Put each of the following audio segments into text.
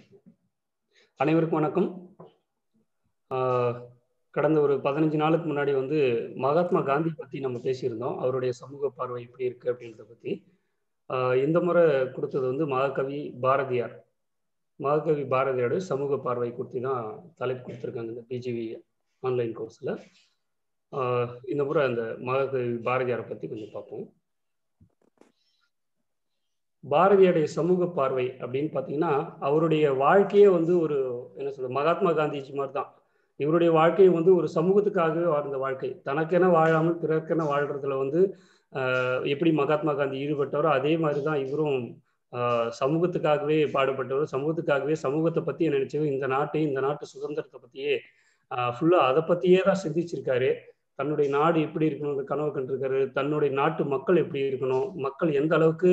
அனைவருக்கும் வணக்கம் ஆஹ் கடந்த ஒரு பதினஞ்சு நாளுக்கு முன்னாடி வந்து மகாத்மா காந்தி பற்றி நம்ம பேசியிருந்தோம் அவருடைய சமூக பார்வை எப்படி இருக்கு அப்படின்றத பற்றி ஆஹ் இந்த முறை கொடுத்தது வந்து மகாகவி பாரதியார் மகாகவி பாரதியாரோட சமூக பார்வை குறித்து தான் தலைப்பு கொடுத்துருக்காங்க இந்த பிஜிவி ஆன்லைன் கோர்ஸில் இந்த முறை அந்த மகாகவி பாரதியாரை பற்றி கொஞ்சம் பார்ப்போம் பாரதியுடைய சமூக பார்வை அப்படின்னு பார்த்தீங்கன்னா அவருடைய வாழ்க்கையே வந்து ஒரு என்ன சொல்றது மகாத்மா காந்திஜி மாதிரி தான் இவருடைய வாழ்க்கை வந்து ஒரு சமூகத்துக்காகவே வாழ்ந்த வாழ்க்கை தனக்கென வாழாமல் பிறர்க்கென வாழ்றதுல வந்து எப்படி மகாத்மா காந்தி ஈடுபட்டாரோ அதே மாதிரி தான் இவரும் சமூகத்துக்காகவே பாடுபட்டவர் சமூகத்துக்காகவே சமூகத்தை பற்றி நினைச்சவர் இந்த நாட்டை இந்த நாட்டு சுதந்திரத்தை பற்றியே ஃபுல்லாக அதை பற்றியே தான் சிந்திச்சிருக்காரு தன்னுடைய நாடு எப்படி இருக்கணும் கனவு கண்டிருக்காரு தன்னுடைய நாட்டு மக்கள் எப்படி இருக்கணும் மக்கள் எந்த அளவுக்கு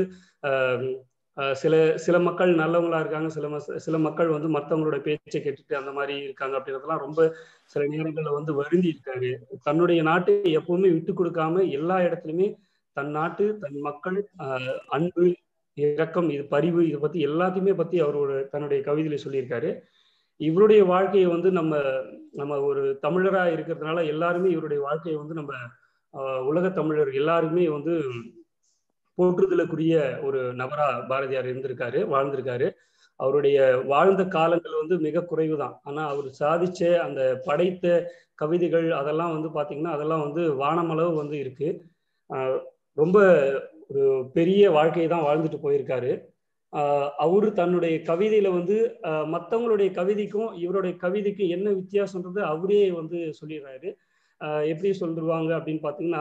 சில சில மக்கள் நல்லவங்களா இருக்காங்க சில சில மக்கள் வந்து மற்றவங்களோட பேச்சை கேட்டுட்டு அந்த மாதிரி இருக்காங்க அப்படின்றதெல்லாம் ரொம்ப சில நேரங்களில் வந்து வருந்தி இருக்காரு தன்னுடைய நாட்டை எப்பவுமே விட்டு கொடுக்காம எல்லா இடத்துலையுமே தன் நாட்டு தன் மக்கள் அன்பு இரக்கம் இது பரிவு இதை பத்தி எல்லாத்தையுமே பத்தி அவரோட தன்னுடைய கவிதையில சொல்லியிருக்காரு இவருடைய வாழ்க்கையை வந்து நம்ம நம்ம ஒரு தமிழரா இருக்கிறதுனால எல்லாருமே இவருடைய வாழ்க்கையை வந்து நம்ம உலக தமிழர் எல்லாருமே வந்து போற்றுதலுக்குரிய ஒரு நபரா பாரதியார் இருந்திருக்காரு வாழ்ந்திருக்காரு அவருடைய வாழ்ந்த காலங்கள் வந்து மிக குறைவு தான் ஆனா அவர் சாதிச்ச அந்த படைத்த கவிதைகள் அதெல்லாம் வந்து பாத்தீங்கன்னா அதெல்லாம் வந்து வானமளவு வந்து இருக்கு ரொம்ப ஒரு பெரிய வாழ்க்கையை தான் வாழ்ந்துட்டு போயிருக்காரு அவரு தன்னுடைய கவிதையில வந்து மற்றவங்களுடைய கவிதைக்கும் இவருடைய கவிதைக்கும் என்ன வித்தியாசம்ன்றது அவரே வந்து சொல்லிடுறாரு எப்படி சொல்லிடுவாங்க அப்படின்னு பார்த்தீங்கன்னா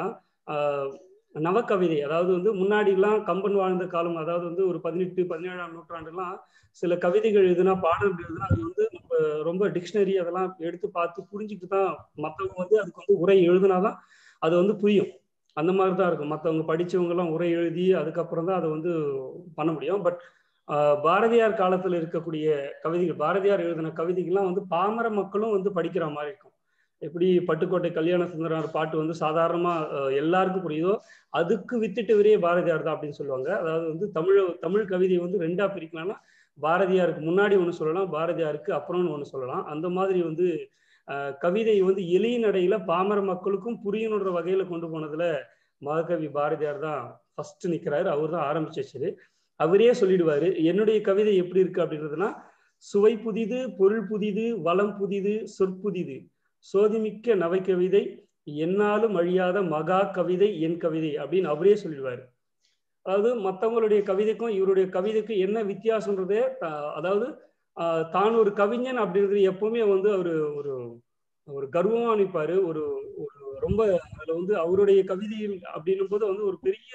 நவக்கவிதை அதாவது வந்து முன்னாடிலாம் கம்பன் வாழ்ந்த காலம் அதாவது வந்து ஒரு பதினெட்டு பதினேழாம் நூற்றாண்டுலாம் சில கவிதைகள் எதுனா பாடல்கள் எதுனா அது வந்து நம்ம ரொம்ப டிக்ஷனரி அதெல்லாம் எடுத்து பார்த்து புரிஞ்சுட்டு தான் மற்றவங்க வந்து அதுக்கு வந்து உரை எழுதுனாதான் அது வந்து புரியும் அந்த மாதிரி தான் இருக்கும் மற்றவங்க படித்தவங்கலாம் உரை எழுதி அதுக்கப்புறம் தான் அதை வந்து பண்ண முடியும் பட் பாரதியார் காலத்தில் இருக்கக்கூடிய கவிதைகள் பாரதியார் எழுதின கவிதைகள்லாம் வந்து பாமர மக்களும் வந்து படிக்கிற மாதிரி இருக்கும் எப்படி பட்டுக்கோட்டை கல்யாண சுந்தரனார் பாட்டு வந்து சாதாரணமா எல்லாருக்கும் புரியுதோ அதுக்கு வித்துட்டவரே பாரதியார் தான் அப்படின்னு சொல்லுவாங்க அதாவது வந்து தமிழ் தமிழ் கவிதை வந்து ரெண்டா பிரிக்கலாம்னா பாரதியாருக்கு முன்னாடி ஒன்று சொல்லலாம் பாரதியாருக்கு அப்புறம்னு ஒன்று சொல்லலாம் அந்த மாதிரி வந்து கவிதை வந்து எளிய நடையில பாமர மக்களுக்கும் புரியணுன்ற வகையில கொண்டு போனதுல மகாகவி பாரதியார் தான் ஃபர்ஸ்ட் நிக்கிறாரு அவர் தான் ஆரம்பிச்சு வச்சது அவரே சொல்லிடுவாரு என்னுடைய கவிதை எப்படி இருக்கு அப்படின்றதுன்னா சுவை புதிது பொருள் புதிது வளம் புதிது சொற்புதிது சோதிமிக்க நவை கவிதை என்னாலும் அழியாத மகா கவிதை என் கவிதை அப்படின்னு அவரே சொல்லிடுவாரு அதாவது மற்றவங்களுடைய கவிதைக்கும் இவருடைய கவிதைக்கும் என்ன வித்தியாசம்ன்றதே அதாவது தான் ஒரு கவிஞன் அப்படின்றது எப்பவுமே வந்து அவரு ஒரு ஒரு கர்வமா நிற்பாரு ஒரு ஒரு ரொம்ப அதுல வந்து அவருடைய கவிதையில் அப்படின்னும் போது வந்து ஒரு பெரிய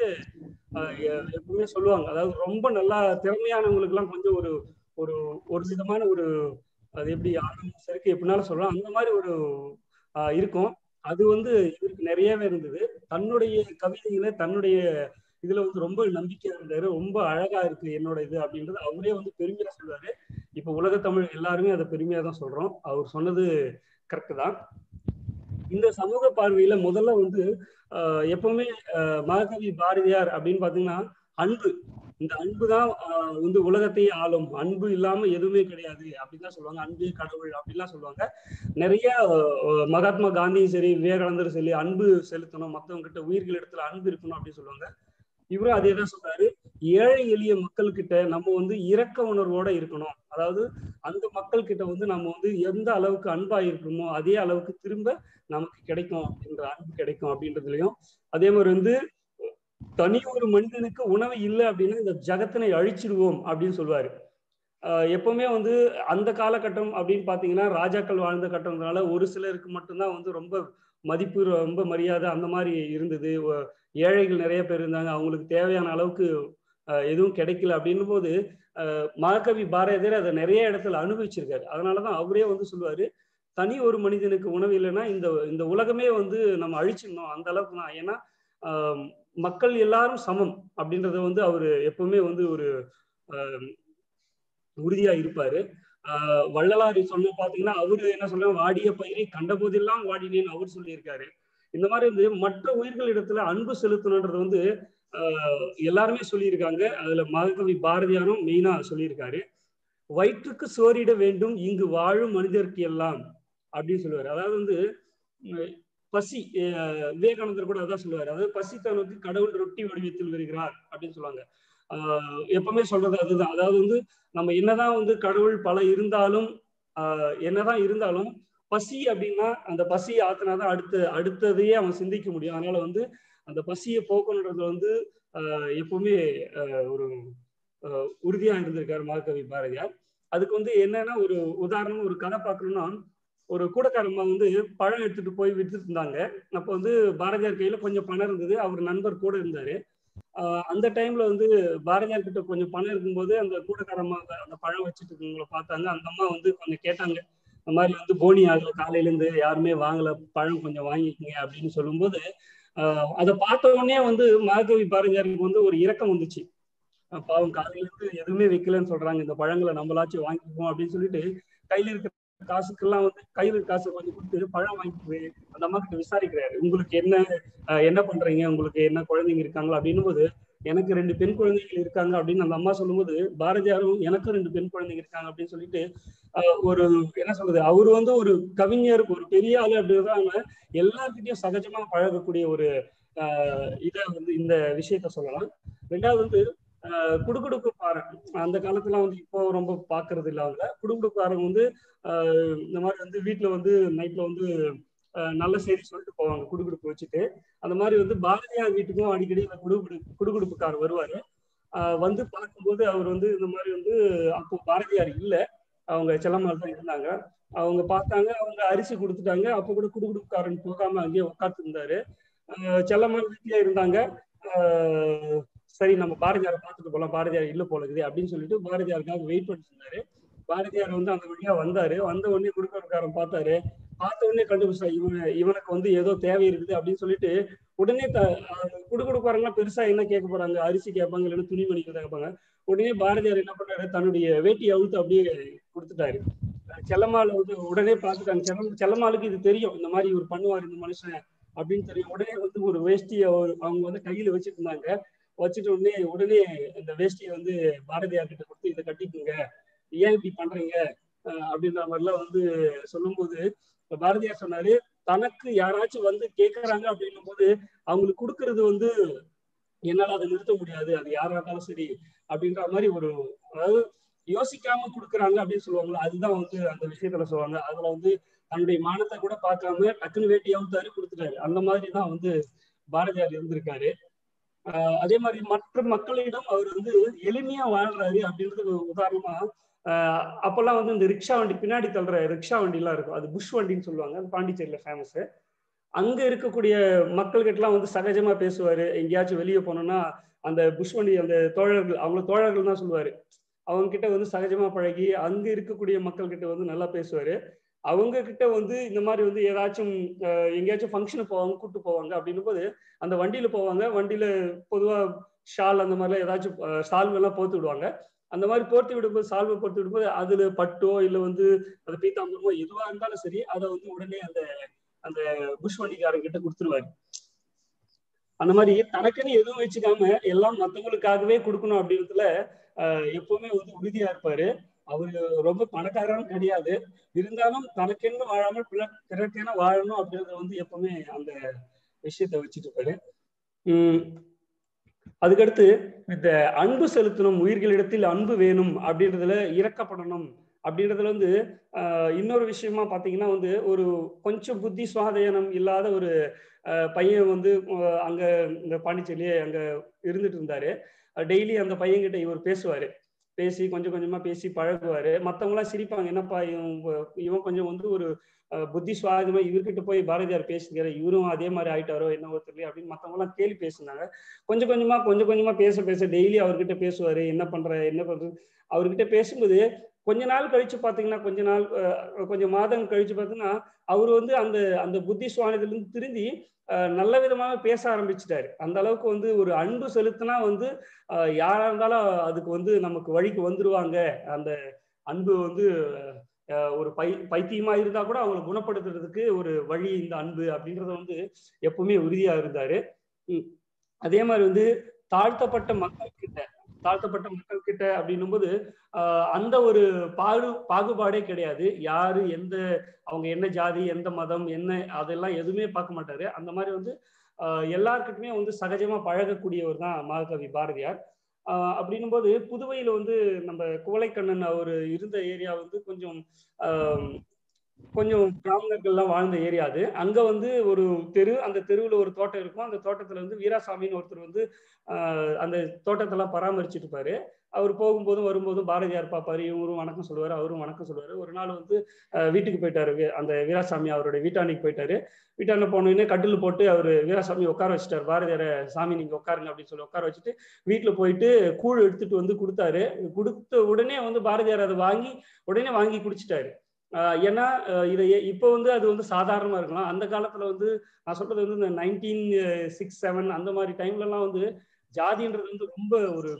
எப்பவுமே சொல்லுவாங்க அதாவது ரொம்ப நல்லா திறமையானவங்களுக்கு எல்லாம் கொஞ்சம் ஒரு ஒரு ஒரு விதமான ஒரு அது எப்படி ஆரம்பம் சருக்கு எப்படினாலும் சொல்லலாம் அந்த மாதிரி ஒரு இருக்கும் அது வந்து இவருக்கு நிறையவே இருந்தது தன்னுடைய கவிதைகளை தன்னுடைய இதுல வந்து ரொம்ப நம்பிக்கையா இருந்தாரு ரொம்ப அழகா இருக்கு என்னோட இது அப்படின்றது அவரே வந்து பெருமையா சொல்றாரு இப்ப உலக தமிழ் எல்லாருமே அதை பெருமையா தான் சொல்றோம் அவர் சொன்னது கரெக்ட் தான் இந்த சமூக பார்வையில முதல்ல வந்து எப்பவுமே மகாகவி பாரதியார் அப்படின்னு பாத்தீங்கன்னா அன்பு இந்த அன்பு தான் வந்து உலகத்தையே ஆளும் அன்பு இல்லாம எதுவுமே கிடையாது அப்படின்னு தான் சொல்லுவாங்க அன்பே கடவுள் அப்படின்லாம் சொல்லுவாங்க நிறைய மகாத்மா காந்தியும் சரி விவேகானந்தரும் சரி அன்பு செலுத்தணும் மற்றவங்க கிட்ட உயிர்கள் இடத்துல அன்பு இருக்கணும் அப்படின்னு சொல்லுவாங்க இவரும் அதே தான் சொல்றாரு ஏழை எளிய மக்கள் கிட்ட நம்ம வந்து இரக்க உணர்வோட இருக்கணும் அதாவது அந்த மக்கள் கிட்ட வந்து நம்ம வந்து எந்த அளவுக்கு அன்பா இருக்கணுமோ அதே அளவுக்கு திரும்ப நமக்கு கிடைக்கும் அப்படின்ற அன்பு கிடைக்கும் அப்படின்றதுலயும் அதே மாதிரி வந்து தனி ஒரு மனிதனுக்கு உணவு இல்லை அப்படின்னா இந்த ஜகத்தினை அழிச்சிடுவோம் அப்படின்னு சொல்லுவாரு எப்பவுமே வந்து அந்த காலகட்டம் அப்படின்னு பாத்தீங்கன்னா ராஜாக்கள் வாழ்ந்த கட்டம்னால ஒரு சிலருக்கு மட்டும்தான் வந்து ரொம்ப மதிப்பு ரொம்ப மரியாதை அந்த மாதிரி இருந்தது ஏழைகள் நிறைய பேர் இருந்தாங்க அவங்களுக்கு தேவையான அளவுக்கு எதுவும் கிடைக்கல அப்படின்னும் போது மகாகவி பாரதியார் அதை நிறைய இடத்துல அனுபவிச்சிருக்காரு அதனாலதான் அவரே வந்து சொல்லுவாரு தனி ஒரு மனிதனுக்கு உணவு இல்லைன்னா இந்த இந்த உலகமே வந்து நம்ம அழிச்சிடணும் அந்த அளவுக்கு தான் ஏன்னா மக்கள் எல்லாரும் சமம் அப்படின்றத வந்து அவரு எப்பவுமே வந்து ஒரு உறுதியா இருப்பாரு ஆஹ் வள்ளலார் சொன்ன பாத்தீங்கன்னா அவரு என்ன சொல்ற வாடிய பயிரை கண்ட போதெல்லாம் வாடினேன்னு அவர் சொல்லியிருக்காரு இந்த மாதிரி வந்து மற்ற உயிர்கள் இடத்துல அன்பு செலுத்தணுன்றது வந்து ஆஹ் எல்லாருமே சொல்லியிருக்காங்க அதுல மகாகவி பாரதியாரும் மெயினா சொல்லியிருக்காரு வயிற்றுக்கு சோறிட வேண்டும் இங்கு வாழும் மனிதருக்கு எல்லாம் அப்படின்னு சொல்லுவார் அதாவது வந்து பசி விவேகானந்தர் கூட அதான் சொல்லுவார் அதாவது பசி தனக்கு கடவுள் ரொட்டி வடிவத்தில் வருகிறார் அப்படின்னு சொல்லுவாங்க ஆஹ் எப்பவுமே சொல்றது அதுதான் அதாவது வந்து நம்ம என்னதான் வந்து கடவுள் பல இருந்தாலும் ஆஹ் என்னதான் இருந்தாலும் பசி அப்படின்னா அந்த பசியை ஆத்தினாதான் அடுத்த அடுத்ததையே அவன் சிந்திக்க முடியும் அதனால வந்து அந்த பசியை போக்கணுன்றது வந்து ஆஹ் எப்பவுமே ஒரு உறுதியா இருந்திருக்காரு மகாகவி பாரதியார் அதுக்கு வந்து என்னன்னா ஒரு உதாரணம் ஒரு கதை பார்க்கணும்னா ஒரு கூடக்காரம்மா வந்து பழம் எடுத்துட்டு போய் வித்துட்டு இருந்தாங்க அப்போ வந்து பாரதியார் கையில கொஞ்சம் பணம் இருந்தது அவர் நண்பர் கூட இருந்தாரு அந்த டைம்ல வந்து பாரதியார் கிட்ட கொஞ்சம் பணம் இருக்கும்போது அந்த கூடக்காரம்மா அந்த பழம் வச்சுட்டு இருக்கவங்கள பார்த்தாங்க அந்த அம்மா வந்து கொஞ்சம் கேட்டாங்க இந்த மாதிரி வந்து போனி ஆகல காலையில இருந்து யாருமே வாங்கல பழம் கொஞ்சம் வாங்கிக்கங்க அப்படின்னு சொல்லும்போது ஆஹ் அதை பார்த்த உடனே வந்து மகாகவி பாரதியாருக்கு வந்து ஒரு இரக்கம் வந்துச்சு பாவம் காலையில இருந்து எதுவுமே வைக்கலன்னு சொல்றாங்க இந்த பழங்களை நம்மளாச்சும் வாங்கிக்குவோம் அப்படின்னு சொல்லிட்டு கையில இருக்கிற காசுக்கெல்லாம் வந்து கையில காசு கொஞ்சம் கொடுத்து பழம் வாங்கிட்டு அந்த அம்மா கிட்ட விசாரிக்கிறாரு உங்களுக்கு என்ன என்ன பண்றீங்க உங்களுக்கு என்ன குழந்தைங்க இருக்காங்களா அப்படின்னும் போது எனக்கு ரெண்டு பெண் குழந்தைகள் இருக்காங்க அப்படின்னு அந்த அம்மா சொல்லும்போது பாரதியாரும் எனக்கும் ரெண்டு பெண் குழந்தைங்க இருக்காங்க அப்படின்னு சொல்லிட்டு ஒரு என்ன சொல்றது அவர் வந்து ஒரு கவிஞர் ஒரு பெரிய ஆளு அப்படின்றத எல்லார்கிட்டையும் சகஜமா பழகக்கூடிய ஒரு ஆஹ் இதை வந்து இந்த விஷயத்த சொல்லலாம் ரெண்டாவது வந்து குடுகுடுப்பு பாறை அந்த காலத்துல வந்து இப்போ ரொம்ப பாக்குறது இல்ல அவங்க குடுகுடுப்பு பாறை வந்து இந்த மாதிரி வந்து வீட்டுல வந்து நைட்ல வந்து நல்ல செய்தி சொல்லிட்டு போவாங்க குடுகுடுப்பு வச்சுட்டு அந்த மாதிரி வந்து பாரதியார் வீட்டுக்கும் அடிக்கடி இந்த குடுகுடு குடுகுடுப்புக்காரர் வருவாரு வந்து பார்க்கும்போது அவர் வந்து இந்த மாதிரி வந்து அப்போ பாரதியார் இல்லை அவங்க செல்லம்மாள் தான் இருந்தாங்க அவங்க பார்த்தாங்க அவங்க அரிசி கொடுத்துட்டாங்க அப்போ கூட குடுகுடுப்புக்காரன் போகாம அங்கேயே உட்காந்து இருந்தாரு செல்லம்மாள் வீட்லயே இருந்தாங்க சரி நம்ம பாரதியாரை பார்த்துட்டு போகலாம் பாரதியார் இல்லை போலக்குது அப்படின்னு சொல்லிட்டு பாரதியாருக்காக வெயிட் பண்ணிட்டு இருந்தாரு பாரதியார் வந்து அந்த வழியா வந்தாரு வந்த உடனே குடுக்கறக்காரன் பார்த்தாரு பார்த்த உடனே கண்டுபிடிச்சா இவன் இவனுக்கு வந்து ஏதோ தேவை இருக்குது அப்படின்னு சொல்லிட்டு உடனே த குடுக்குடுக்காரங்களாம் பெருசா என்ன கேட்க போறாங்க அரிசி கேட்பாங்க இல்லைன்னா துணிமணி கேட்பாங்க உடனே பாரதியார் என்ன பண்றாரு தன்னுடைய வேட்டி அவுத்து அப்படியே கொடுத்துட்டாரு செல்லம்மாள் வந்து உடனே பார்த்துட்டாங்க செல்லம் செல்லம்மாளுக்கு இது தெரியும் இந்த மாதிரி இவர் பண்ணுவார் இந்த மனுஷன் அப்படின்னு தெரியும் உடனே வந்து ஒரு வேஷ்டியை அவங்க வந்து கையில வச்சுட்டு இருந்தாங்க வச்சுட்டு உடனே உடனே இந்த வேஷ்டியை வந்து பாரதியார் கிட்ட கொடுத்து இதை கட்டிக்குங்க ஏன் இப்படி பண்றீங்க அப்படின்ற மாதிரிலாம் வந்து சொல்லும்போது பாரதியார் சொன்னாரு தனக்கு யாராச்சும் வந்து கேட்கறாங்க அப்படின்னும் போது அவங்களுக்கு கொடுக்கறது வந்து என்னால அதை நிறுத்த முடியாது அது யாரா இருந்தாலும் சரி அப்படின்ற மாதிரி ஒரு அதாவது யோசிக்காம கொடுக்குறாங்க அப்படின்னு சொல்லுவாங்களா அதுதான் வந்து அந்த விஷயத்துல சொல்லுவாங்க அதுல வந்து தன்னுடைய மானத்தை கூட பார்க்காம டக்குன்னு வேட்டியாவும் தரு கொடுத்துட்டாரு அந்த மாதிரி தான் வந்து பாரதியார் இருந்திருக்காரு ஆஹ் அதே மாதிரி மற்ற மக்களிடம் அவர் வந்து எளிமையா வாழ்றாரு அப்படின்றது உதாரணமா ஆஹ் அப்பெல்லாம் வந்து இந்த ரிக்ஷா வண்டி பின்னாடி தள்ளுற ரிக்ஷா வண்டி எல்லாம் இருக்கும் அது புஷ் வண்டின்னு சொல்லுவாங்க அது பாண்டிச்சேரியில ஃபேமஸ் அங்க இருக்கக்கூடிய மக்கள்கிட்ட எல்லாம் வந்து சகஜமா பேசுவாரு எங்கேயாச்சும் வெளியே போனோம்னா அந்த புஷ் வண்டி அந்த தோழர்கள் அவங்க தோழர்கள் தான் சொல்லுவாரு அவங்க கிட்ட வந்து சகஜமா பழகி அங்க இருக்கக்கூடிய மக்கள் கிட்ட வந்து நல்லா பேசுவாரு அவங்க கிட்ட வந்து இந்த மாதிரி வந்து ஏதாச்சும் எங்கேயாச்சும் ஃபங்க்ஷனுக்கு போவாங்க கூட்டு போவாங்க அப்படின்னும் போது அந்த வண்டியில போவாங்க வண்டியில பொதுவா ஷால் அந்த மாதிரிலாம் ஏதாச்சும் சால்வ் எல்லாம் போத்து விடுவாங்க அந்த மாதிரி போர்த்தி விடும்போது சால்வை போர்த்தி விடும்போது அதுல பட்டோ இல்லை வந்து அந்த பீத்தாம்பரமோ எதுவா இருந்தாலும் சரி அதை வந்து உடனே அந்த அந்த புஷ் வண்டிக்காரங்க கிட்ட கொடுத்துருவாரு அந்த மாதிரி தனக்குன்னு எதுவும் வச்சுக்காம எல்லாம் மற்றவங்களுக்காகவே கொடுக்கணும் அப்படின்றதுல எப்பவுமே வந்து உறுதியா இருப்பாரு அவரு ரொம்ப பணக்காரரும் கிடையாது இருந்தாலும் தனக்கென்னு வாழாமல் பிறக்கென வாழணும் அப்படின்றத வந்து எப்பவுமே அந்த விஷயத்த வச்சுட்டு இருப்பாரு உம் அதுக்கடுத்து இந்த அன்பு செலுத்தணும் உயிர்களிடத்தில் அன்பு வேணும் அப்படின்றதுல இறக்கப்படணும் அப்படின்றதுல வந்து இன்னொரு விஷயமா பாத்தீங்கன்னா வந்து ஒரு கொஞ்சம் புத்தி சுவாதீனம் இல்லாத ஒரு பையன் வந்து அங்க இந்த பாண்டிச்சேரியிலே அங்க இருந்துட்டு இருந்தாரு டெய்லி அந்த பையன்கிட்ட இவர் பேசுவாரு பேசி கொஞ்சம் கொஞ்சமா பேசி பழகுவாரு மத்தவங்க எல்லாம் சிரிப்பாங்க என்னப்பா இவன் இவன் கொஞ்சம் வந்து ஒரு புத்தி சுவாதமா இவர்கிட்ட போய் பாரதியார் பேசுகிறாரு இவரும் அதே மாதிரி ஆயிட்டாரோ என்ன ஒருத்தர் அப்படின்னு மத்தவங்க எல்லாம் கேள்வி பேசினாங்க கொஞ்சம் கொஞ்சமா கொஞ்சம் கொஞ்சமா பேச பேச டெய்லி அவர்கிட்ட பேசுவாரு என்ன பண்ற என்ன பண்றது அவர்கிட்ட பேசும்போது கொஞ்ச நாள் கழிச்சு பாத்தீங்கன்னா கொஞ்ச நாள் கொஞ்சம் மாதம் கழிச்சு பாத்தீங்கன்னா அவர் வந்து அந்த அந்த புத்தி சுவானத்துல இருந்து திருந்தி நல்ல விதமாக பேச ஆரம்பிச்சிட்டாரு அந்த அளவுக்கு வந்து ஒரு அன்பு செலுத்தினா வந்து யாரா இருந்தாலும் அதுக்கு வந்து நமக்கு வழிக்கு வந்துருவாங்க அந்த அன்பு வந்து ஒரு பை பைத்தியமா இருந்தா கூட அவங்களை குணப்படுத்துறதுக்கு ஒரு வழி இந்த அன்பு அப்படின்றத வந்து எப்பவுமே உறுதியா இருந்தாரு அதே மாதிரி வந்து தாழ்த்தப்பட்ட மக்கள் கிட்ட தாழ்த்தப்பட்ட மக்கள் கிட்ட அப்படின்னும் போது அந்த ஒரு பாடு பாகுபாடே கிடையாது யாரு எந்த அவங்க என்ன ஜாதி எந்த மதம் என்ன அதெல்லாம் எதுவுமே பார்க்க மாட்டாரு அந்த மாதிரி வந்து எல்லாருக்கிட்டுமே வந்து சகஜமா பழகக்கூடியவர் தான் மகாகவி பாரதியார் அப்படின்னும் போது புதுவையில வந்து நம்ம குவளைக்கண்ணன் அவர் இருந்த ஏரியா வந்து கொஞ்சம் கொஞ்சம் பிராமணர்கள்லாம் வாழ்ந்த ஏரியா அது அங்க வந்து ஒரு தெரு அந்த தெருவில் ஒரு தோட்டம் இருக்கும் அந்த தோட்டத்துல வந்து வீராசாமின்னு ஒருத்தர் வந்து அந்த தோட்டத்தெல்லாம் பராமரிச்சுட்டு இருப்பாரு அவர் போகும்போதும் வரும்போதும் பாரதியார் பார்ப்பாரு இவரும் வணக்கம் சொல்லுவாரு அவரும் வணக்கம் சொல்லுவாரு ஒரு நாள் வந்து வீட்டுக்கு போயிட்டாரு அந்த வீராசாமி அவருடைய வீட்டாண்டிக்கு போயிட்டாரு வீட்டாண்ட போனோடனே கட்டில் போட்டு அவர் வீராசாமி உட்கார வச்சுட்டார் பாரதியார சாமி நீங்க உட்காருங்க அப்படின்னு சொல்லி உட்கார வச்சுட்டு வீட்டுல போயிட்டு கூழ் எடுத்துட்டு வந்து கொடுத்தாரு கொடுத்த உடனே வந்து பாரதியார் அதை வாங்கி உடனே வாங்கி குடிச்சிட்டாரு ஏன்னா இதை இப்போ வந்து அது வந்து சாதாரணமா இருக்கலாம் அந்த காலத்துல வந்து நான் சொல்றது வந்து இந்த நைன்டீன் சிக்ஸ் செவன் அந்த மாதிரி டைம்லலாம் வந்து ஜாதின்றது வந்து ரொம்ப ஒரு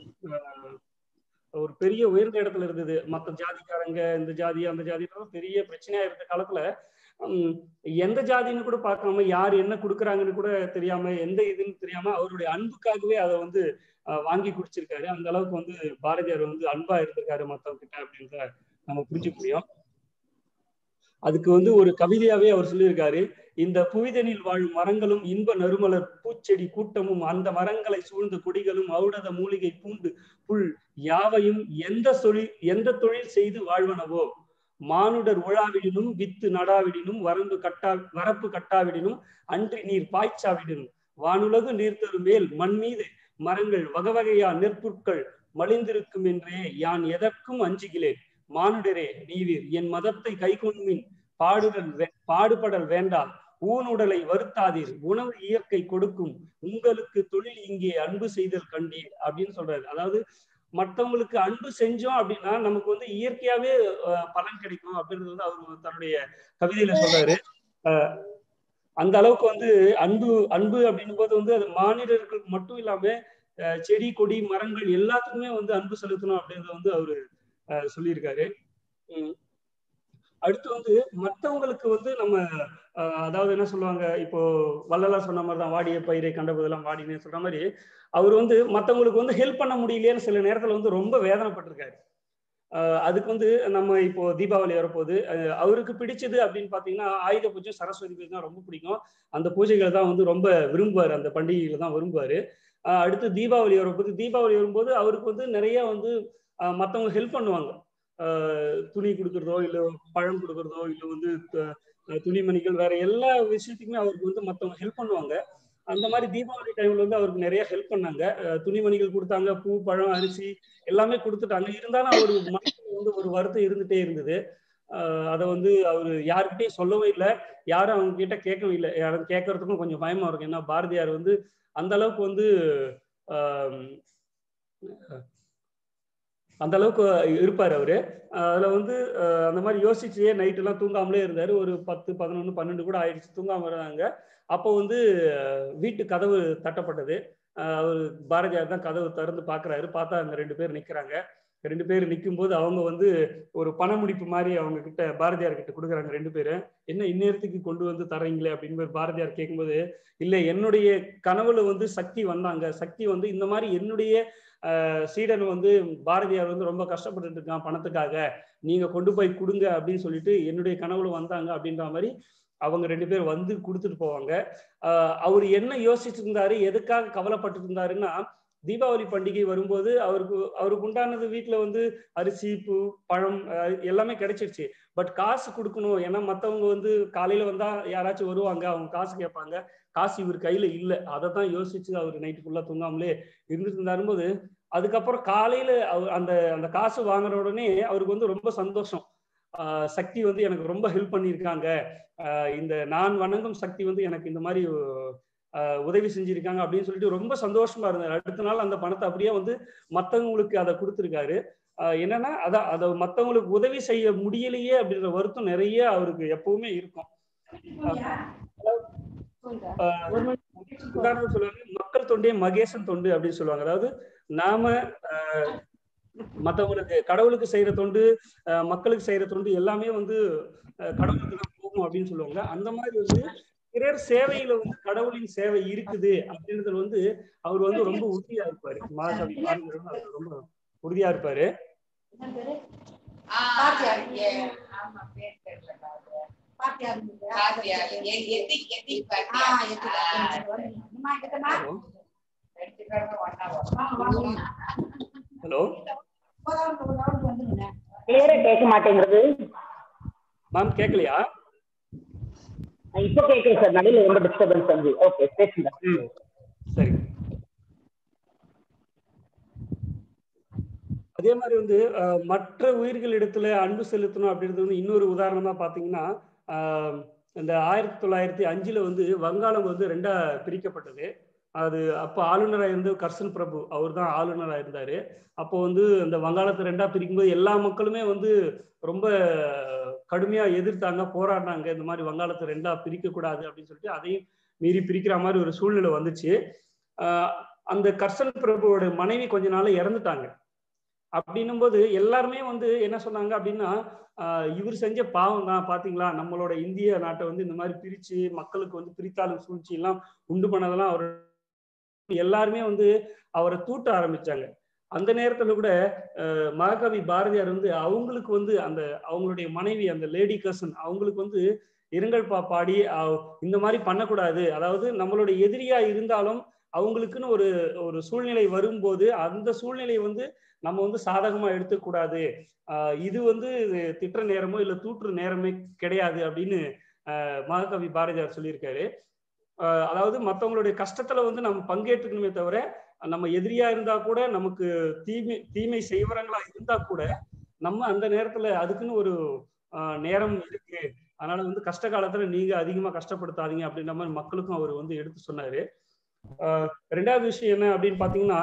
ஒரு பெரிய உயர்ந்த இடத்துல இருந்தது மற்ற ஜாதிக்காரங்க இந்த ஜாதி அந்த ஜாதி பெரிய பிரச்சனையா இருந்த காலத்துல எந்த ஜாதின்னு கூட பார்க்காம யார் என்ன கொடுக்குறாங்கன்னு கூட தெரியாம எந்த இதுன்னு தெரியாம அவருடைய அன்புக்காகவே அதை வந்து வாங்கி குடிச்சிருக்காரு அந்த அளவுக்கு வந்து பாரதியார் வந்து அன்பா இருந்திருக்காரு மத்தவங்க கிட்ட அப்படின்றத நம்ம புரிஞ்சுக்க முடியும் அதுக்கு வந்து ஒரு கவிதையாவே அவர் சொல்லியிருக்காரு இந்த புவிதனில் வாழும் மரங்களும் இன்ப நறுமலர் பூச்செடி கூட்டமும் அந்த மரங்களை சூழ்ந்த கொடிகளும் ஔடத மூலிகை பூண்டு புல் யாவையும் எந்த தொழில் எந்த தொழில் செய்து வாழ்வனவோ மானுடர் உழாவிடினும் வித்து நடாவிடினும் வரம்பு கட்டா வரப்பு கட்டாவிடினும் அன்றி நீர் பாய்ச்சாவிடினும் வானுலகு நீர்த்தரு மேல் மண் மீது மரங்கள் வகவகையா நெற்புட்கள் மலிந்திருக்கும் என்றே யான் எதற்கும் அஞ்சுகிறேன் மானுடரே நீவீர் என் மதத்தை கைகொண்டுமின் பாடுதல் பாடுபடல் வேண்டாம் ஊனுடலை வருத்தாதீர் உணவு இயற்கை கொடுக்கும் உங்களுக்கு தொழில் இங்கே அன்பு செய்தல் கண்டீர் அப்படின்னு சொல்றாரு அதாவது மற்றவங்களுக்கு அன்பு செஞ்சோம் அப்படின்னா நமக்கு வந்து இயற்கையாவே பலன் கிடைக்கும் அப்படின்றது வந்து அவர் தன்னுடைய கவிதையில சொல்றாரு அந்த அளவுக்கு வந்து அன்பு அன்பு அப்படின்னும் போது வந்து அது மாநிலர்களுக்கு மட்டும் இல்லாம செடி கொடி மரங்கள் எல்லாத்துக்குமே வந்து அன்பு செலுத்தணும் அப்படின்றத வந்து அவரு சொல்லியிருக்காரு அடுத்து வந்து மற்றவங்களுக்கு வந்து நம்ம அதாவது என்ன சொல்லுவாங்க இப்போ வள்ளலார் சொன்ன மாதிரி தான் வாடிய பயிரை கண்டபோதெல்லாம் வாடினே சொல்ற மாதிரி அவர் வந்து மற்றவங்களுக்கு வந்து ஹெல்ப் பண்ண முடியலையேன்னு சில நேரத்துல வந்து ரொம்ப வேதனைப்பட்டிருக்காரு அதுக்கு வந்து நம்ம இப்போ தீபாவளி வரப்போகுது அவருக்கு பிடிச்சது அப்படின்னு பாத்தீங்கன்னா ஆயுத பூஜை சரஸ்வதி பூஜை தான் ரொம்ப பிடிக்கும் அந்த பூஜைகளை தான் வந்து ரொம்ப விரும்புவார் அந்த பண்டிகைகளை தான் விரும்புவாரு அடுத்து தீபாவளி வரப்போது தீபாவளி வரும்போது அவருக்கு வந்து நிறைய வந்து மற்றவங்க ஹெல்ப் பண்ணுவாங்க துணி கொடுக்கறதோ இல்லை பழம் கொடுக்கறதோ இல்லை வந்து துணிமணிகள் வேற எல்லா விஷயத்துக்குமே அவருக்கு வந்து மற்றவங்க ஹெல்ப் பண்ணுவாங்க அந்த மாதிரி தீபாவளி டைம்ல வந்து அவருக்கு நிறைய ஹெல்ப் பண்ணாங்க துணிமணிகள் கொடுத்தாங்க பூ பழம் அரிசி எல்லாமே கொடுத்துட்டாங்க இருந்தாலும் அவர் மனசுல வந்து ஒரு வருத்தம் இருந்துட்டே இருந்தது அதை வந்து அவர் யாருக்கிட்டையும் சொல்லவே இல்லை யாரும் அவங்க கிட்ட கேட்கவும் இல்லை யாரும் கேட்கறதுக்கும் கொஞ்சம் பயமா இருக்கும் ஏன்னா பாரதியார் வந்து அந்த அளவுக்கு வந்து அந்த அளவுக்கு இருப்பார் அவரு அதுல வந்து அந்த மாதிரி யோசிச்சே நைட் எல்லாம் தூங்காமலே இருந்தாரு ஒரு பத்து பதினொன்று பன்னெண்டு கூட ஆயிடுச்சு தூங்காம இருந்தாங்க அப்போ வந்து வீட்டு கதவு தட்டப்பட்டது அவர் பாரதியார் தான் கதவு திறந்து பாக்குறாரு பார்த்தா அந்த ரெண்டு பேர் நிக்கிறாங்க ரெண்டு பேர் நிற்கும் போது அவங்க வந்து ஒரு பணமுடிப்பு மாதிரி அவங்க கிட்ட பாரதியார் கிட்ட கொடுக்குறாங்க ரெண்டு பேரும் என்ன இந்நேரத்துக்கு கொண்டு வந்து தரீங்களே அப்படின்னு பாரதியார் கேட்கும்போது இல்லை என்னுடைய கனவுல வந்து சக்தி வந்தாங்க சக்தி வந்து இந்த மாதிரி என்னுடைய சீடன் வந்து பாரதியார் வந்து ரொம்ப கஷ்டப்பட்டு இருக்கான் பணத்துக்காக நீங்க கொண்டு போய் கொடுங்க அப்படின்னு சொல்லிட்டு என்னுடைய கனவுல வந்தாங்க அப்படின்ற மாதிரி அவங்க ரெண்டு பேர் வந்து கொடுத்துட்டு போவாங்க அவர் என்ன யோசிச்சு இருந்தாரு எதுக்காக கவலைப்பட்டு இருந்தாருன்னா தீபாவளி பண்டிகை வரும்போது அவருக்கு அவருக்கு உண்டானது வீட்டுல வந்து அரிசி பூ பழம் எல்லாமே கிடைச்சிருச்சு பட் காசு கொடுக்கணும் ஏன்னா மத்தவங்க வந்து காலையில வந்தா யாராச்சும் வருவாங்க அவங்க காசு கேட்பாங்க காசு இவர் கையில இல்லை அதை தான் யோசிச்சு அவர் நைட்டு ஃபுல்லா தூங்காமலே இருந்துட்டு இருந்தாரும்போது அதுக்கப்புறம் காலையில அவர் அந்த அந்த காசு வாங்குற உடனே அவருக்கு வந்து ரொம்ப சந்தோஷம் சக்தி வந்து எனக்கு ரொம்ப ஹெல்ப் பண்ணியிருக்காங்க இந்த நான் வணங்கும் சக்தி வந்து எனக்கு இந்த மாதிரி உதவி செஞ்சிருக்காங்க அப்படின்னு சொல்லிட்டு ரொம்ப சந்தோஷமா இருந்தார் அடுத்த நாள் அந்த பணத்தை அப்படியே வந்து மற்றவங்களுக்கு அதை கொடுத்துருக்காரு என்னன்னா அதான் அதை மற்றவங்களுக்கு உதவி செய்ய முடியலையே அப்படின்ற வருத்தம் நிறைய அவருக்கு எப்பவுமே இருக்கும் உதாரணம் சொல்லுவாங்க மக்கள் தொண்டே மகேசன் தொண்டு அப்படின்னு சொல்லுவாங்க அதாவது நாம மற்றவங்களுக்கு கடவுளுக்கு செய்யற தொண்டு மக்களுக்கு செய்யற தொண்டு எல்லாமே வந்து கடவுளுக்கு தான் போகும் அப்படின்னு சொல்லுவாங்க அந்த மாதிரி வந்து பிறர் சேவையில வந்து கடவுளின் சேவை இருக்குது அப்படின்றதுல வந்து அவர் வந்து ரொம்ப உறுதியா இருப்பாரு மகாகவி பாரதியார் வந்து அதுல ரொம்ப உறுதியா இருப்பாரு ஹலோ கிளியரா கேட்க மாட்டேங்கிறது மேம் கேட்கலையா இப்போ கேட்குது சார் நடுவில் ரொம்ப டிஸ்டர்பன்ஸ் வந்து ஓகே பேசுங்க ம் சரி அதே மாதிரி வந்து அஹ், மற்ற உயிர்கள் இடத்துல அன்பு செலுத்தணும் அப்படின்றது வந்து இன்னொரு உதாரணமா பாத்தீங்கன்னா ஆஹ், இந்த ஆயிரத்தி தொள்ளாயிரத்தி அஞ்சுல வந்து வங்காளம் வந்து ரெண்டா பிரிக்கப்பட்டது அது அப்போ ஆளுநராக இருந்த கர்சன் பிரபு அவர் தான் ஆளுநராக இருந்தாரு அப்போ வந்து அந்த வங்காளத்தை ரெண்டா பிரிக்கும்போது எல்லா மக்களுமே வந்து ரொம்ப கடுமையா எதிர்த்தாங்க போராடினாங்க இந்த மாதிரி வங்காளத்தை ரெண்டா பிரிக்க கூடாது அப்படின்னு சொல்லிட்டு அதையும் மீறி பிரிக்கிற மாதிரி ஒரு சூழ்நிலை வந்துச்சு ஆஹ் அந்த கர்சன் பிரபுவோட மனைவி கொஞ்ச நாள் இறந்துட்டாங்க அப்படின்னும் போது எல்லாருமே வந்து என்ன சொன்னாங்க அப்படின்னா ஆஹ் இவர் செஞ்ச பாவம் தான் பாத்தீங்களா நம்மளோட இந்திய நாட்டை வந்து இந்த மாதிரி பிரிச்சு மக்களுக்கு வந்து பிரித்தாளும் சூழ்ச்சி எல்லாம் உண்டு பண்ணதெல்லாம் அவர் எல்லாருமே வந்து அவரை தூட்ட ஆரம்பிச்சாங்க அந்த நேரத்துல கூட அஹ், மகாகவி பாரதியார் வந்து அவங்களுக்கு வந்து அந்த அவங்களுடைய மனைவி அந்த லேடி கர்சன் அவங்களுக்கு வந்து இரங்கல் பா பாடி அஹ், இந்த மாதிரி பண்ணக்கூடாது அதாவது நம்மளுடைய எதிரியா இருந்தாலும் அவங்களுக்குன்னு ஒரு ஒரு சூழ்நிலை வரும்போது அந்த சூழ்நிலை வந்து நம்ம வந்து சாதகமா எடுத்துக்கூடாது ஆஹ் இது வந்து திட்டுற நேரமோ இல்ல தூற்றுற நேரமே கிடையாது அப்படின்னு ஆஹ் மகாகவி பாரதியார் சொல்லியிருக்காரு ஆஹ் அதாவது மற்றவங்களுடைய கஷ்டத்துல வந்து நம்ம பங்கேற்றுக்கணுமே தவிர நம்ம எதிரியா இருந்தா கூட நமக்கு தீமை தீமை செய்வரங்களா இருந்தா கூட நம்ம அந்த நேரத்துல அதுக்குன்னு ஒரு ஆஹ் நேரம் இருக்கு அதனால வந்து கஷ்ட காலத்துல நீங்க அதிகமா கஷ்டப்படுத்தாதீங்க அப்படின்ற மாதிரி மக்களுக்கும் அவர் வந்து எடுத்து சொன்னாரு ஆஹ் ரெண்டாவது விஷயம் என்ன அப்படின்னு பாத்தீங்கன்னா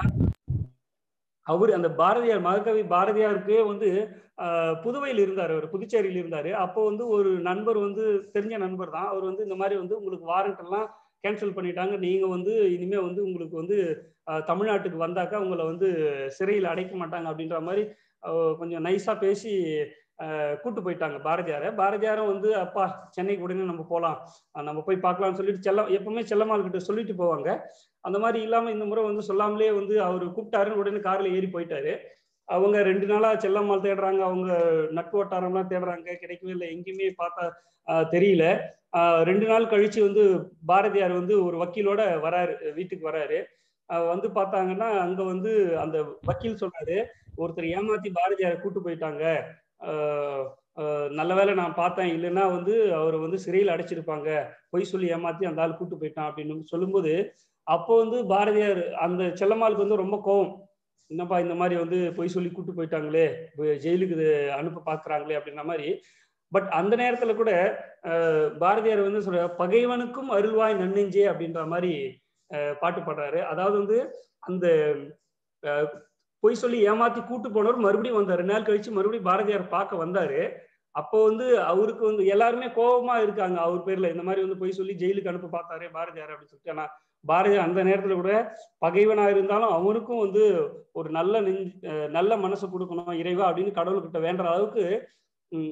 அவர் அந்த பாரதியார் மகாகவி பாரதியாருக்கு வந்து ஆஹ் புதுவையில் இருந்தார் அவர் புதுச்சேரியில் இருந்தாரு அப்போ வந்து ஒரு நண்பர் வந்து தெரிஞ்ச நண்பர் தான் அவர் வந்து இந்த மாதிரி வந்து உங்களுக்கு வாரண்ட் எல்லாம் கேன்சல் பண்ணிட்டாங்க நீங்க வந்து இனிமே வந்து உங்களுக்கு வந்து ஆஹ் தமிழ்நாட்டுக்கு வந்தாக்கா உங்களை வந்து சிறையில் அடைக்க மாட்டாங்க அப்படின்ற மாதிரி ஆஹ் கொஞ்சம் நைஸா பேசி ஆஹ் கூட்டு போயிட்டாங்க பாரதியாரை பாரதியாரும் வந்து அப்பா சென்னைக்கு உடனே நம்ம போகலாம் நம்ம போய் பார்க்கலாம்னு சொல்லிட்டு செல்ல எப்பவுமே செல்லம்மாள் கிட்ட சொல்லிட்டு போவாங்க அந்த மாதிரி இல்லாம இந்த முறை வந்து சொல்லாமலே வந்து அவர் கூப்பிட்டாருன்னு உடனே கார்ல ஏறி போயிட்டாரு அவங்க ரெண்டு நாளா செல்லம்மாள் தேடுறாங்க அவங்க நட்பு வட்டாரம்லாம் தேடுறாங்க கிடைக்கவே இல்லை எங்கேயுமே பார்த்தா ஆஹ் தெரியல ஆஹ் ரெண்டு நாள் கழிச்சு வந்து பாரதியார் வந்து ஒரு வக்கீலோட வராரு வீட்டுக்கு வராரு ஆஹ் வந்து பார்த்தாங்கன்னா அங்க வந்து அந்த வக்கீல் சொன்னாரு ஒருத்தர் ஏமாத்தி பாரதியாரை கூட்டு போயிட்டாங்க ஆஹ் ஆஹ் நல்ல வேளை நான் பார்த்தேன் இல்லைன்னா வந்து அவர் வந்து சிறையில் அடைச்சிருப்பாங்க பொய் சொல்லி ஏமாத்தி அந்த ஆள் கூட்டு போயிட்டான் அப்படின்னு சொல்லும்போது அப்போ வந்து பாரதியார் அந்த செல்லம்மாளுக்கு வந்து ரொம்ப கோவம் என்னப்பா இந்த மாதிரி வந்து பொய் சொல்லி கூட்டு போயிட்டாங்களே இப்ப ஜெயிலுக்கு இது அனுப்ப பாக்குறாங்களே அப்படின்ற மாதிரி பட் அந்த நேரத்துல கூட அஹ், பாரதியார் வந்து சொல்ற பகைவனுக்கும் அருள்வாய் நன்னெஞ்சே அப்படின்ற மாதிரி அஹ், பாட்டு பாடுறாரு அதாவது வந்து அந்த அஹ், பொய் சொல்லி ஏமாத்தி கூட்டு போனவர் மறுபடியும் வந்தார் ரெண்டு நாள் கழிச்சு மறுபடியும் பாரதியார் பார்க்க வந்தாரு அப்போ வந்து அவருக்கு வந்து எல்லாருமே கோபமா இருக்காங்க அவர் பேர்ல இந்த மாதிரி வந்து பொய் சொல்லி ஜெயிலுக்கு அனுப்ப பார்த்தாரு பாரதியார் அப்படின்னு சொல்லிட்டு ஆனா பாரதியார் அந்த நேரத்துல கூட பகைவனா இருந்தாலும் அவனுக்கும் வந்து ஒரு நல்ல நெஞ்சு அஹ் நல்ல மனசு கொடுக்கணும் இறைவா அப்படின்னு கடவுள்கிட்ட வேண்டுற அளவுக்கு உம்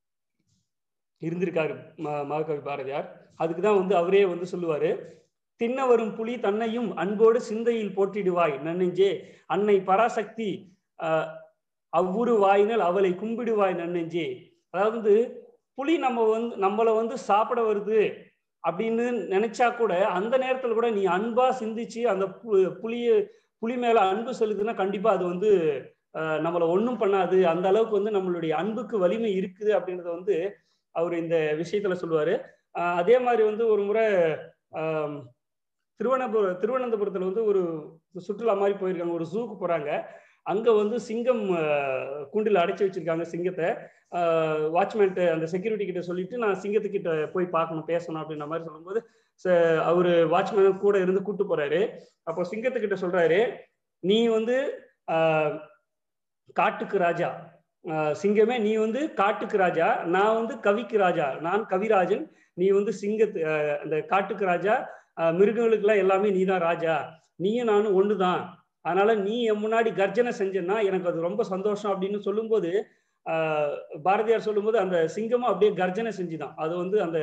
இருந்திருக்காரு ம- மகாகவி பாரதியார் அதுக்குதான் வந்து அவரே வந்து சொல்லுவாரு தின்ன வரும் புலி தன்னையும் அன்போடு சிந்தையில் போற்றிடுவாய் நன்னெஞ்சே அன்னை பராசக்தி ஆஹ் அவ்வுரு வாயினால் அவளை கும்பிடுவாய் நன்னெஞ்சே அதாவது வந்து புலி நம்ம வந்து நம்மளை வந்து சாப்பிட வருது அப்படின்னு நினைச்சா கூட அந்த நேரத்துல கூட நீ அன்பா சிந்திச்சு அந்த பு- புலிய புலி மேல அன்பு செலுத்துனா கண்டிப்பா அது வந்து ஆஹ் நம்மளை ஒண்ணும் பண்ணாது அந்த அளவுக்கு வந்து நம்மளுடைய அன்புக்கு வலிமை இருக்குது அப்படின்றத வந்து அவர் இந்த விஷயத்துல சொல்லுவாரு ஆஹ் அதே மாதிரி வந்து ஒரு முறை ஆஹ் திருவனந்தபுர திருவனந்தபுரத்துல வந்து ஒரு சுற்றுலா மாதிரி போயிருக்காங்க ஒரு ஜூக்கு போறாங்க அங்க வந்து சிங்கம் ஆஹ் கூண்டுல அடைச்சு வச்சிருக்காங்க சிங்கத்தை வாட்ச்மேன்ட்டு அந்த செக்யூரிட்டி கிட்ட சொல்லிட்டு நான் சிங்கத்துக்கிட்ட போய் பார்க்கணும் பேசணும் அப்படின்ற மாதிரி சொல்லும்போது ச- அவரு வாட்ச்மேன் கூட இருந்து கூட்டு போறாரு அப்போ சிங்கத்துக்கிட்ட சொல்றாரு நீ வந்து ஆஹ் காட்டுக்கு ராஜா ஆஹ் சிங்கமே நீ வந்து காட்டுக்கு ராஜா நான் வந்து கவிக்கு ராஜா நான் கவிராஜன் நீ வந்து சிங்கத்து ஆஹ் அந்த காட்டுக்கு ராஜா ஆஹ் மிருகங்களுக்கெல்லாம் எல்லாமே நீ தான் ராஜா நீயும் நானும் ஒண்ணுதான் அதனால நீ என் முன்னாடி கர்ஜனை செஞ்சேன்னா எனக்கு அது ரொம்ப சந்தோஷம் அப்படின்னு சொல்லும்போது ஆஹ் பாரதியார் சொல்லும்போது அந்த சிங்கமும் அப்படியே கர்ஜனை செஞ்சுதான் அது வந்து அந்த